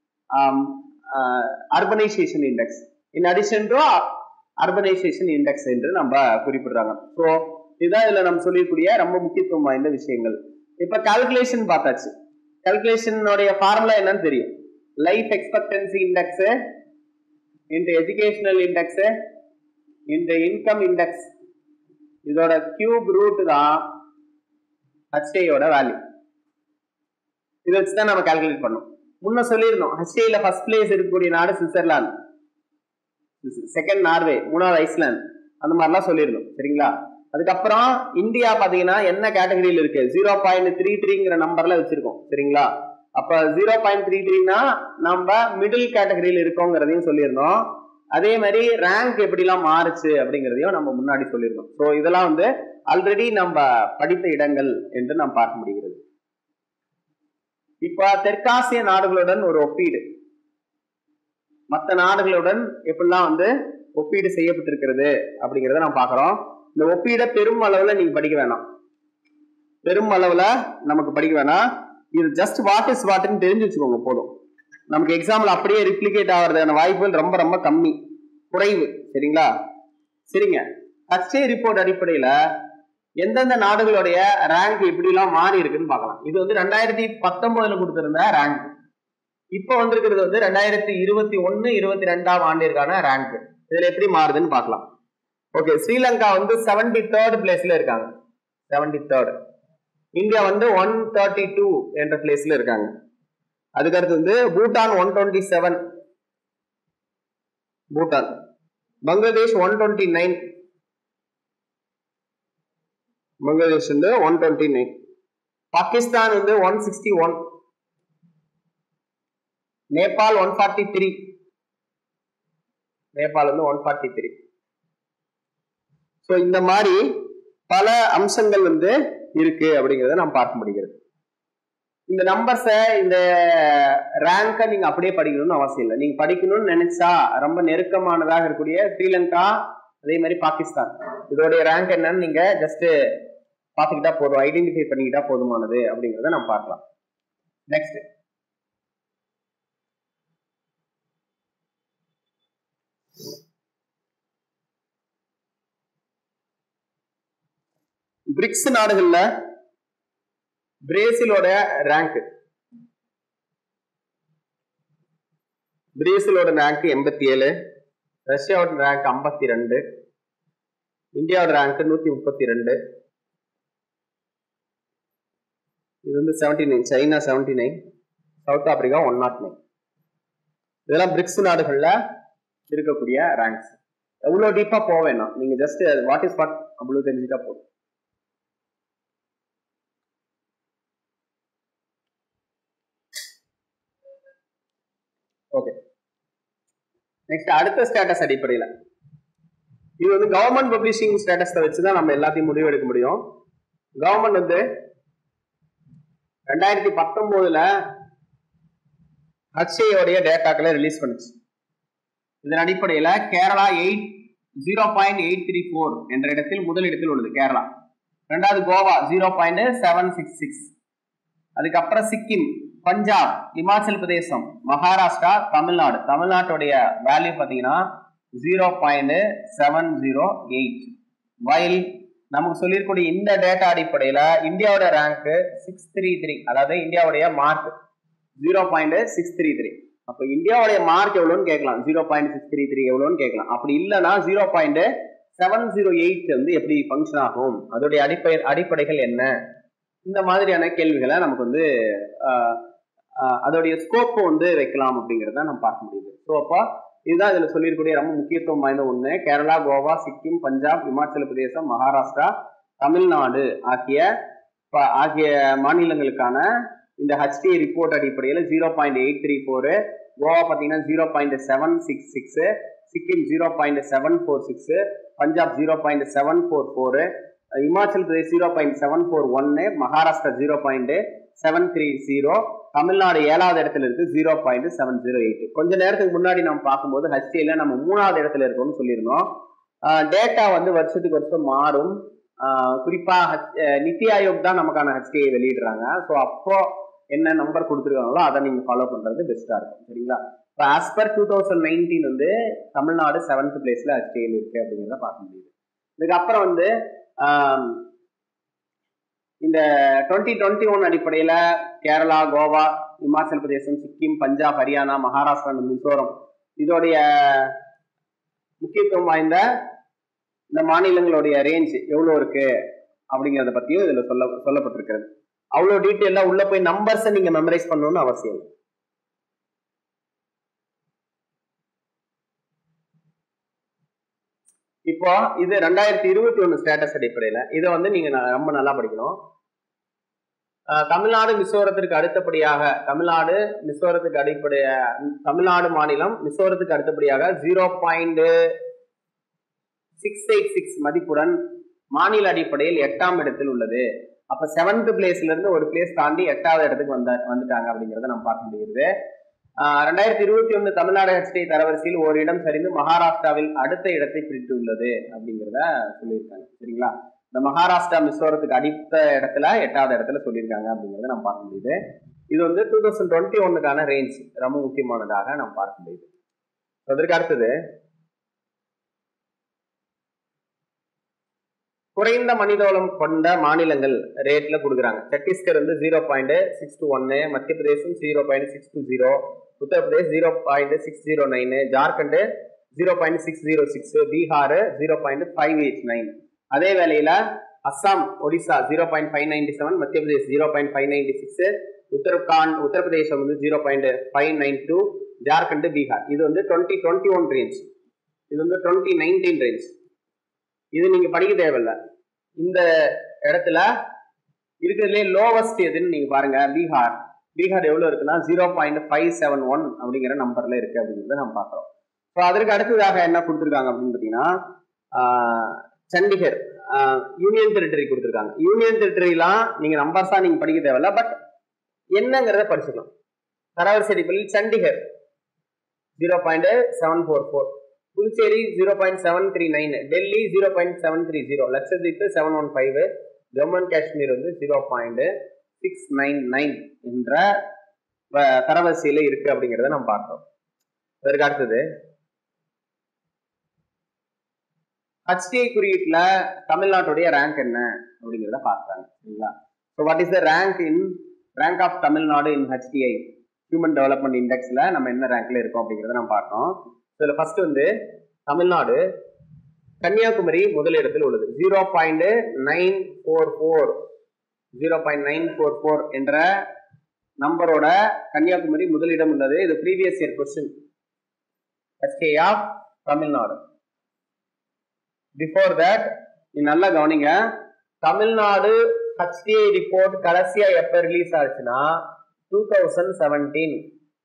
urbanisation index in addition to urbanisation index என்று நம்ம குறிப்பிடுறாங்க ஸோ இதுதான் இதுல நம்ம சொல்லிக்கூடிய ரொம்ப முக்கியத்துவம் வாய்ந்த விஷயங்கள் இப்ப கால்குலேஷன் பார்த்தாச்சு கால்குலேஷனுடைய ஃபார்முலா என்னன்னு தெரியும் life expectancy index into educational index into income index இதோட கியூப் ரூட் தான் ஹச்ஏயோட வேல்யூ இதை வச்சு தான் நம்ம கால்குலேட் பண்ணோம் முன்ன சொல்லியிருந்தோம் ஹச்ஏல ஃபர்ஸ்ட் பிளேஸ் இருக்கக்கூடிய நாடு சுவிட்சர்லாந்து செகண்ட் நார்வே மூணாவது ஐஸ்லாந்து அந்த மாதிரிலாம் சொல்லியிருந்தோம் சரிங்களா அதுக்கப்புறம் இந்தியா பாத்தீங்கன்னா என்ன கேட்டகரியில் இருக்கு ஜீரோ பாயிண்ட் த்ரீ த்ரீங்கிற நம்பர்ல வச்சிருக்கோம் சரிங்களா அப்ப ஜீரோ பாயிண்ட் த்ரீ த்ரீனா நம்ம மிடில் கேட்டகரியில் இருக்கோங்கிறதையும் சொல்லியிருந்தோம் அதே மாதிரி ரேங்க் எப்படிலாம் மாறுச்சு அப்படிங்கிறதையும் நம்ம முன்னாடி சொல்லியிருந்தோம் ஸோ இதெல்லாம் வந்து ஆல்ரெடி நம்ம படித்த இடங்கள் என்று நாம் பார்க்க முடிகிறது இப்ப தெற்காசிய நாடுகளுடன் ஒரு ஒப்பீடு மற்ற நாடுகளுடன் எப்படிலாம் வந்து ஒப்பீடு செய்யப்பட்டிருக்கிறது அப்படிங்கிறத நாம் பார்க்கிறோம் இந்த ஒப்பீடை பெரும் அளவுல நீங்க படிக்க வேணாம் பெரும் அளவுல நமக்கு படிக்க வேணாம் இது ஜஸ்ட் வாட் இஸ் வாட்னு தெரிஞ்சு வச்சுக்கோங்க போதும் நமக்கு எக்ஸாம்பிள் அப்படியே ரிப்ளிகேட் ஆகிறதுக்கான வாய்ப்புகள் ரொம்ப ரொம்ப கம்மி குறைவு சரிங்களா சரிங்க ஹச்ஏ ரிப்போர்ட் அடிப்படையில எந்தெந்த நாடுகளுடைய ரேங்க் எப்படிலாம் மாறி இருக்குன்னு பார்க்கலாம் இது வந்து ரெண்டாயிரத்தி பத்தொன்பதுல கொடுத்திருந்த ரேங்க் இப்போ வந்திருக்கிறது வந்து ரெண்டாயிரத்தி இருபத்தி ஒன்னு இருபத்தி ரெண்டாம் ஆண்டிற்கான ரேங்க் இதுல எப்படி மாறுதுன்னு பார்க்கலாம் ஓகே ஸ்ரீலங்கா வந்து செவன்டி தேர்ட் பிளேஸ்ல இருக்காங்க செவன்டி தேர்ட் இந்தியா வந்து ஒன் தேர்ட்டி டூ என்ற பிளேஸ்ல இருக்காங்க அதுக்கடுத்து வந்து Bhutan one twenty seven Bhutan Bangladesh one twenty nine Bangladesh வந்து ஒன் டுவெண்ட்டி நைன் பாகிஸ்தான் வந்து one sixty one Nepal one forty three Nepal வந்து ஒன் ஃபார்ட்டி த்ரீ ஸோ இந்த மாதிரி பல அம்சங்கள் வந்து இருக்கு அப்படிங்கிறத நாம் பார்க்க முடிகிறது இந்த நம்பர்ஸை இந்த ரேங்கை நீங்க அப்படியே படிக்கணும்னு அவசியம் இல்லை நீங்க படிக்கணும்னு நினைச்சா ரொம்ப நெருக்கமானதாக இருக்கக்கூடிய ஸ்ரீலங்கா அதே மாதிரி பாகிஸ்தான் இதோடைய ரேங்க் என்னன்னு நீங்க ஜஸ்ட் பார்த்துக்கிட்டா போதும் ஐடென்டிஃபை பண்ணிக்கிட்டா போதுமானது அப்படிங்கிறத நம்ம பார்க்கலாம் நெக்ஸ்ட் பிரிக்ஸ் நாடுகள்ல பிரேசிலோட ரேங்க் பிரேசிலோட ரேங்க் எண்பத்தி ஏழு ரஷ்யாவோட ரேங்க் ஐம்பத்தி ரெண்டு இந்தியாவோட ரேங்க் நூத்தி முப்பத்தி ரெண்டு இது வந்து seventy nine China seventy nine South Africa one nought nine இதெல்லாம் பிரிக்ஸ் நாடுகள்ல இருக்கக்கூடிய ரேங்க்ஸ் எவ்வளவு டீப்பா போக வேணாம் நீங்க ஜஸ்ட் வாட் இஸ் வாட் அவ்வளவு தெரிஞ்சுட்டா போதும் ஓகே நெக்ஸ்ட் அடுத்த ஸ்டேட்டஸ் அடிப்படையில் இது வந்து கவர்மெண்ட் பப்ளிஷிங் ஸ்டேட்டஸை வச்சு தான் நம்ம எல்லாத்தையும் முடிவு எடுக்க முடியும் கவர்மெண்ட் வந்து ரெண்டாயிரத்தி பத்தொன்பதுல ஹச்ஏயோடைய டேட்டாக்களை ரிலீஸ் பண்ணுச்சு இதன் அடிப்படையில் Kerala eight zero point eight three four என்ற இடத்தில் முதலிடத்தில் உள்ளது கேரளா ரெண்டாவது Goa zero point seven six six அதுக்கப்புறம் சிக்கிம் பஞ்சாப் இமாச்சல் பிரதேசம் மகாராஷ்டிரா தமிழ்நாடு தமிழ்நாட்டுடைய வேல்யூ பார்த்தீங்கன்னா zero point seven zero eight வயல் நமக்கு சொல்லியிருக்கூடிய இந்த டேட்டா அடிப்படையில் இந்தியாவோட ரேங்க் சிக்ஸ் த்ரீ த்ரீ அதாவது இந்தியாவுடைய mark zero point six three three அப்போ இந்தியாவுடைய மார்க் எவ்வளோன்னு கேட்கலாம் zero point six three three எவ்வளோன்னு கேட்கலாம் அப்படி இல்லைன்னா zero point seven zero eight வந்து எப்படி ஃபங்க்ஷன் ஆகும் அதோடைய அடிப்படை அடிப்படைகள் என்ன இந்த மாதிரியான கேள்விகளை நமக்கு வந்து அதோடைய ஸ்கோப்பை வந்து வைக்கலாம் அப்படிங்கிறத நம்ம பார்க்க முடியுது ஸோ அப்போ இதுதான் இதில் சொல்லியிருக்கூடிய ரொம்ப முக்கியத்துவம் வாய்ந்த ஒன்று கேரளா கோவா சிக்கிம் பஞ்சாப் இமாச்சல பிரதேசம் மகாராஷ்டிரா தமிழ்நாடு ஆகிய ஆகிய மாநிலங்களுக்கான இந்த ஹச்டி ரிப்போர்ட் அடிப்படையில் zero point eight three four Goa பார்த்தீங்கன்னா zero point seven six six Sikkim zero point seven four six Punjab zero point seven four four Himachal Pradesh zero point seven four ஒன்னு Maharashtra zero point seven three zero Tamil Nadu ஏழாவது இடத்துல இருக்கு zero point seven zero eight கொஞ்ச நேரத்துக்கு முன்னாடி நம்ம பார்க்கும்போது ஹச்டியில் நம்ம மூணாவது இடத்துல இருக்கோம்னு சொல்லியிருந்தோம் டேட்டா வந்து வருஷத்துக்கு வருஷம் மாறும் ஆஹ் குறிப்பா H- அஹ் நித்தி ஆயோக் தான் நமக்கான ஹெச்டிஐ வெளியிடுறாங்க ஸோ அப்போ என்ன நம்பர் கொடுத்துருக்காங்களோ அதை நீங்க ஃபாலோ பண்றது பெஸ்டா இருக்கும் சரிங்களா இப்போ as per two thousand nineteen வந்து தமிழ்நாடு செவன்த் பிளேஸ்ல ஹெச்டிஐல இருக்கு அப்படிங்கிறத பார்க்க முடியுது இதுக்கப்புறம் வந்து ஆம், இந்த டுவெண்ட்டி டுவெண்ட்டி ஒன் அடிப்படையில் கேரளா கோவா இமாச்சல் பிரதேசம் சிக்கிம் பஞ்சாப் ஹரியானா மகாராஷ்டிரா and மிசோரம் இதோடைய முக்கியத்துவம் வாய்ந்த இந்த மாநிலங்களுடைய ரேஞ்ச் எவ்வளோ இருக்கு அப்படிங்கிறத பத்தியும் இதுல சொல்ல சொல்லப்பட்டிருக்கிறது அவ்வளோ டீட்டெயிலாக உள்ள போய் நம்பர்ஸை நீங்க மெமரைஸ் பண்ணணும்னு அவசியம் இல்லை. இப்போ இது ரெண்டாயிரத்தி இருபத்தி ஒன்று ஸ்டேட்டஸ் அடிப்படையில் இதை வந்து நீங்க ந- ரொம்ப நல்லா படிக்கணும் அஹ் தமிழ்நாடு மிசோரத்திற்கு அடுத்தபடியாக தமிழ்நாடு மிசோரத்துக்கு அடிப்படைய தமிழ்நாடு மாநிலம் மிசோரத்துக்கு அடுத்தபடியாக zero point six eight six மதிப்புடன் மாநில அடிப்படையில் எட்டாம் இடத்தில் உள்ளது அப்ப செவன்த் பிளேஸ்ல இருந்து ஒரு பிளேஸ் தாண்டி எட்டாவது இடத்துக்கு வந்த வந்துட்டாங்க அப்படிங்கறத நம்ம பார்க்க முடிகிறது ஆஹ் ரெண்டாயிரத்தி இருபத்தி ஒண்ணு தமிழ்நாடு ஹெச்டி தரவரிசையில் ஒரு இடம் சரிந்து மகாராஷ்டிராவில் அடுத்த இடத்தை பிடித்துள்ளது அப்படிங்கிறத சொல்லியிருக்காங்க சரிங்களா இந்த மகாராஷ்டிரா மிசோரத்துக்கு அடுத்த இடத்துல எட்டாவது இடத்துல சொல்லியிருக்காங்க அப்படிங்கறத நம்ம பார்க்க முடியுது இது வந்து டூ தௌசண்ட் டுவெண்ட்டி ஒன்னுக்கான ரேஞ்ச் ரொம்ப முக்கியமானதாக நம்ம பார்க்க முடியுது அதற்கு அடுத்தது குறைந்த மனிதவளம் கொண்ட மாநிலங்கள் ரேட்ல கொடுக்குறாங்க சத்தீஸ்கர் வந்து ஜீரோ பாயிண்ட் சிக்ஸ் டூ ஒன்னு Madhya Pradesh zero point six two zero Uttar Pradesh zero point six zero nine Jharkhand zero point six zero six Bihar zero point five eight nine அதே வேளையில Assam Odisha zero point five ninety seven Madhya Pradesh zero point five ninety six Uttarakhand Uttar Pradesh வந்து zero point five nine two Jharkhand Bihar இது வந்து twenty twenty one range இது வந்து twenty nineteen range இது நீங்க படிக்க தேவையில்ல இந்த இடத்துல இருக்கிறதுலே லோவஸ்ட் எதுன்னு நீங்க பாருங்க பீகார் பீகார் எவ்வளவு இருக்குன்னா zero point five seven one அப்படிங்கிற நம்பர்ல இருக்கு அப்படிங்கிறத நம்ம பார்க்குறோம் ஸோ அதற்கு அடுத்ததாக என்ன கொடுத்துருக்காங்க அப்படின்னு பார்த்தீங்கன்னா ஆஹ், சண்டிகர் யூனியன் டெரிட்டரி கொடுத்துருக்காங்க யூனியன் டெரிட்டரிலாம் நீங்க நம்பர்ஸா நீங்க படிக்க தேவையில்ல பட் என்னங்கிறத படிச்சுக்கலாம் தரவரிசை அடிப்படையில் Chandigarh zero point seven four four Puducherry zero point seven three nine Delhi zero point seven three zero Lakshadweep seven one five Jammu and Kashmir வந்து zero point six nine nine என்ற வ- தரவரிசையில இருக்கு அப்படிங்கிறத நம்ம பார்த்தோம் அதற்கு அடுத்தது HDI குறியீட்டுல தமிழ்நாட்டுடைய ரேங்க் என்ன அப்படிங்கிறத பார்த்தாங்க சரிங்களா so what is the rank in rank of Tamil Nadu in HDI human development இண்டெக்ஸ்ல நம்ம என்ன ரேங்க்ல இருக்கோம் அப்படிங்கிறத நம்ம பார்த்தோம் இதுல ஃபர்ஸ்ட் வந்து தமிழ்நாடு கன்னியாகுமரி முதலிடத்தில் உள்ளது zero point nine four four zero point nine four four என்ற நம்பரோட கன்னியாகுமரி முதலிடம் உள்ளது இது previous year question HK of Tamil Nadu before that நீ நல்லா கவனிங்க தமிழ்நாடு HDI ரிப்போர்ட் கடைசியா எப்ப ரிலீஸ் ஆச்சுன்னா டூ தௌசண்ட் செவன்டீன்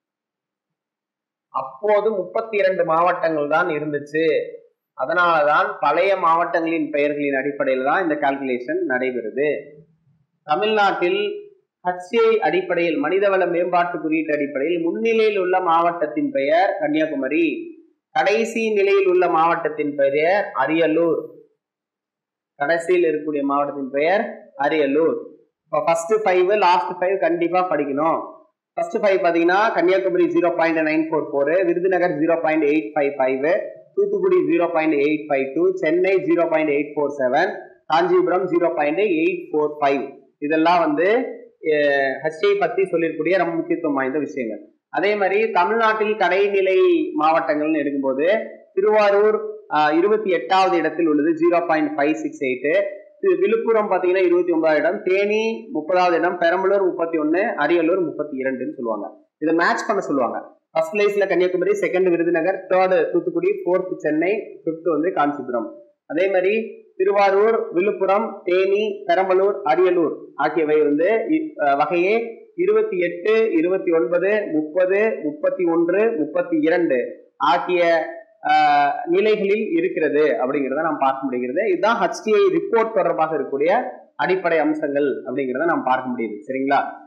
அப்போது முப்பத்தி இரண்டு மாவட்டங்கள் தான் இருந்துச்சு அதனாலதான் பழைய மாவட்டங்களின் பெயர்களின் அடிப்படையில் தான் இந்த கால்குலேஷன் நடைபெறுது தமிழ்நாட்டில் HCI அடிப்படையில் மனிதவள மேம்பாட்டு குறியீட்டு அடிப்படையில் முன்னிலையில் உள்ள மாவட்டத்தின் பெயர் கன்னியாகுமரி கடைசி நிலையில் உள்ள மாவட்டத்தின் பெயர் அரியலூர் கடைசியில் இருக்கக்கூடிய மாவட்டத்தின் பெயர் அரியலூர் இப்போ ஃபர்ஸ்ட் ஃபைவ் லாஸ்ட் ஃபைவ் கண்டிப்பா படிக்கணும் ஃபர்ஸ்ட் ஃபைவ் பார்த்தீங்கன்னா Kanyakumari zero point nine four four Virudhunagar zero point eight five five Thoothukudi zero point eight five two Chennai zero point eight four seven Kanchipuram zero point eight four five இதெல்லாம் வந்து HI பத்தி சொல்லியிருக்கூடிய ரொம்ப முக்கியத்துவம் வாய்ந்த விஷயங்கள் அதே மாதிரி தமிழ்நாட்டில் கடைநிலை மாவட்டங்கள்னு எடுக்கும்போது திருவாரூர் இருபத்தி எட்டாவது இடத்தில் உள்ளது zero point five six eight Viluppuram பார்த்தீங்கன்னா இருபத்தி ஒன்பதாவது இடம் தேனி முப்பதாவது இடம் பெரம்பலூர் முப்பத்தி ஒன்று அரியலூர் முப்பத்தி இரண்டுன்னு சொல்லுவாங்க இதை மேட்ச் பண்ண சொல்லுவாங்க ஃபர்ஸ்ட் பிளேஸ்ல Kanyakumari second Virudhunagar third Thoothukudi fourth Chennai fifth வந்து காஞ்சிபுரம் அதே மாதிரி திருவாரூர் விழுப்புரம் தேனி பெரம்பலூர் அரியலூர் ஆகியவை வந்து இ- அஹ் வகையே இருபத்தி எட்டு இருபத்தி ஒன்பது முப்பது முப்பத்தி ஒன்று முப்பத்தி இரண்டு ஆகிய ஆஹ், நிலைகளில் இருக்கிறது அப்படிங்கிறத நாம் பார்க்க முடிகிறது இதுதான் HTI ரிப்போர்ட் தொடர்பாக இருக்கக்கூடிய அடிப்படை அம்சங்கள் அப்படிங்கிறத நாம் பார்க்க முடியுது சரிங்களா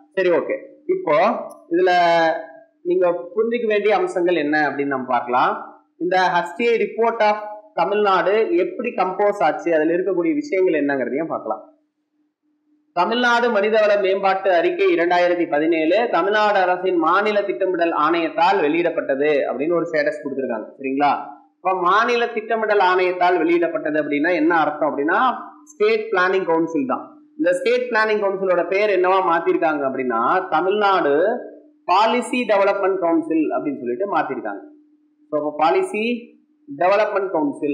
சரி ஓகே இப்போ இதுல நீங்க புரிஞ்சிக்க வேண்டிய அம்சங்கள் என்ன அப்படின்னு நம்ம பார்க்கலாம் இந்த ஹஸ்டிஐ ரிப்போர்ட் ஆஃப் தமிழ்நாடு எப்படி கம்போஸ் ஆச்சு அதுல இருக்கக்கூடிய விஷயங்கள் என்னங்கிறதையும் பார்க்கலாம் தமிழ்நாடு மனிதவள மேம்பாட்டு அறிக்கை இரண்டாயிரத்தி பதினேழு தமிழ்நாடு அரசின் மாநில திட்டமிடல் ஆணையத்தால் வெளியிடப்பட்டது அப்படின்னு ஒரு ஸ்டேட்டஸ் கொடுத்திருக்காங்க சரிங்களா இப்ப மாநில திட்டமிடல் ஆணையத்தால் வெளியிடப்பட்டது அப்படின்னா என்ன அர்த்தம் அப்படின்னா ஸ்டேட் பிளானிங் கவுன்சில் தான் இந்த ஸ்டேட் பிளானிங் கவுன்சிலோட பேர் என்னவா மாத்திருக்காங்க அப்படின்னா தமிழ்நாடு பாலிசி டெவலப்மெண்ட் கவுன்சில் அப்படின்னு சொல்லிட்டு மாத்திருக்காங்க ஸோ இப்போ பாலிசி டெவலப்மெண்ட் கவுன்சில்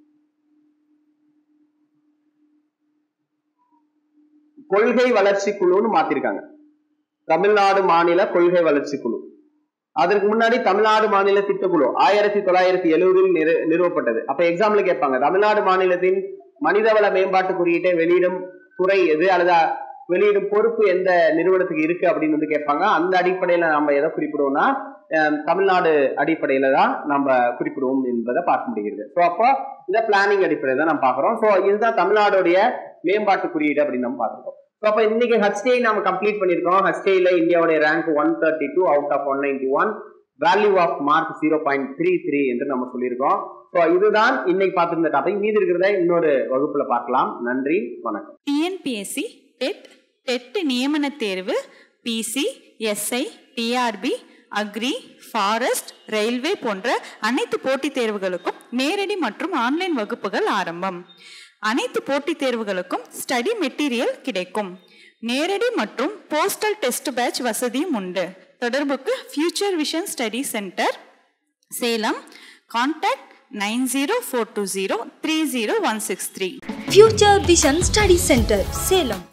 கொள்கை வளர்ச்சி குழுன்னு மாத்திருக்காங்க தமிழ்நாடு மாநில கொள்கை வளர்ச்சி குழு அதற்கு முன்னாடி தமிழ்நாடு மாநில திட்டக்குழு ஆயிரத்தி தொள்ளாயிரத்தி எழுபதில் நிறு நிறுவப்பட்டது அப்ப எக்ஸாம்பிள் கேட்பாங்க தமிழ்நாடு மாநிலத்தின் மனிதவள மேம்பாட்டு குறியீட்டை வெளியிடும் துறை எது அல்லது வெளியிடும் பொறுப்பு எந்த நிறுவனத்துக்கு இருக்கு அப்படின்னு வந்து கேட்பாங்க அந்த அடிப்படையில நம்ம எதை குறிப்பிடுவோம்னா அஹ், தமிழ்நாடு அடிப்படையில தான் நம்ம குறிப்பிடுவோம் என்பதை பார்க்க முடிகிறது ஸோ அப்போ இந்த பிளானிங் அடிப்படையில் தான் நம்ம பார்க்குறோம் ஸோ இதுதான் தமிழ்நாடுடைய மேம்பாட்டு குறியீடு அப்படின்னு நம்ம பார்த்துருக்கோம் ஸோ அப்போ இன்னைக்கு ஹச்டிஐ நம்ம கம்ப்ளீட் பண்ணியிருக்கோம் ஹச்டிஐல இந்தியாவுடைய rank one thirty two out of one ninety one value of mark zero point three three என்று நம்ம சொல்லியிருக்கோம் ஸோ இதுதான் இன்னைக்கு பார்த்திருந்த டாபிக் மீதி இருக்கிறத இன்னொரு வகுப்புல பார்க்கலாம் நன்றி வணக்கம் டிஎன்பிஎஸ்சி டெட் டெட் நியமன தேர்வு PC SI TRB agri forest railway போன்ற அனைத்து போட்டித் தேர்வுகளுக்கும் நேரடி மற்றும் ஆன்லைன் வகுப்புகள் ஆரம்பம் அனைத்து போட்டித் தேர்வுகளுக்கும் ஸ்டடி மெட்டீரியல் கிடைக்கும் நேரடி மற்றும் போஸ்டல் டெஸ்ட் பேட்ச் வசதியும் உண்டு தொடர்புக்கு future vision study centre Salem contact nine zero four two zero three zero one six three Future Vision Study Center, Salem.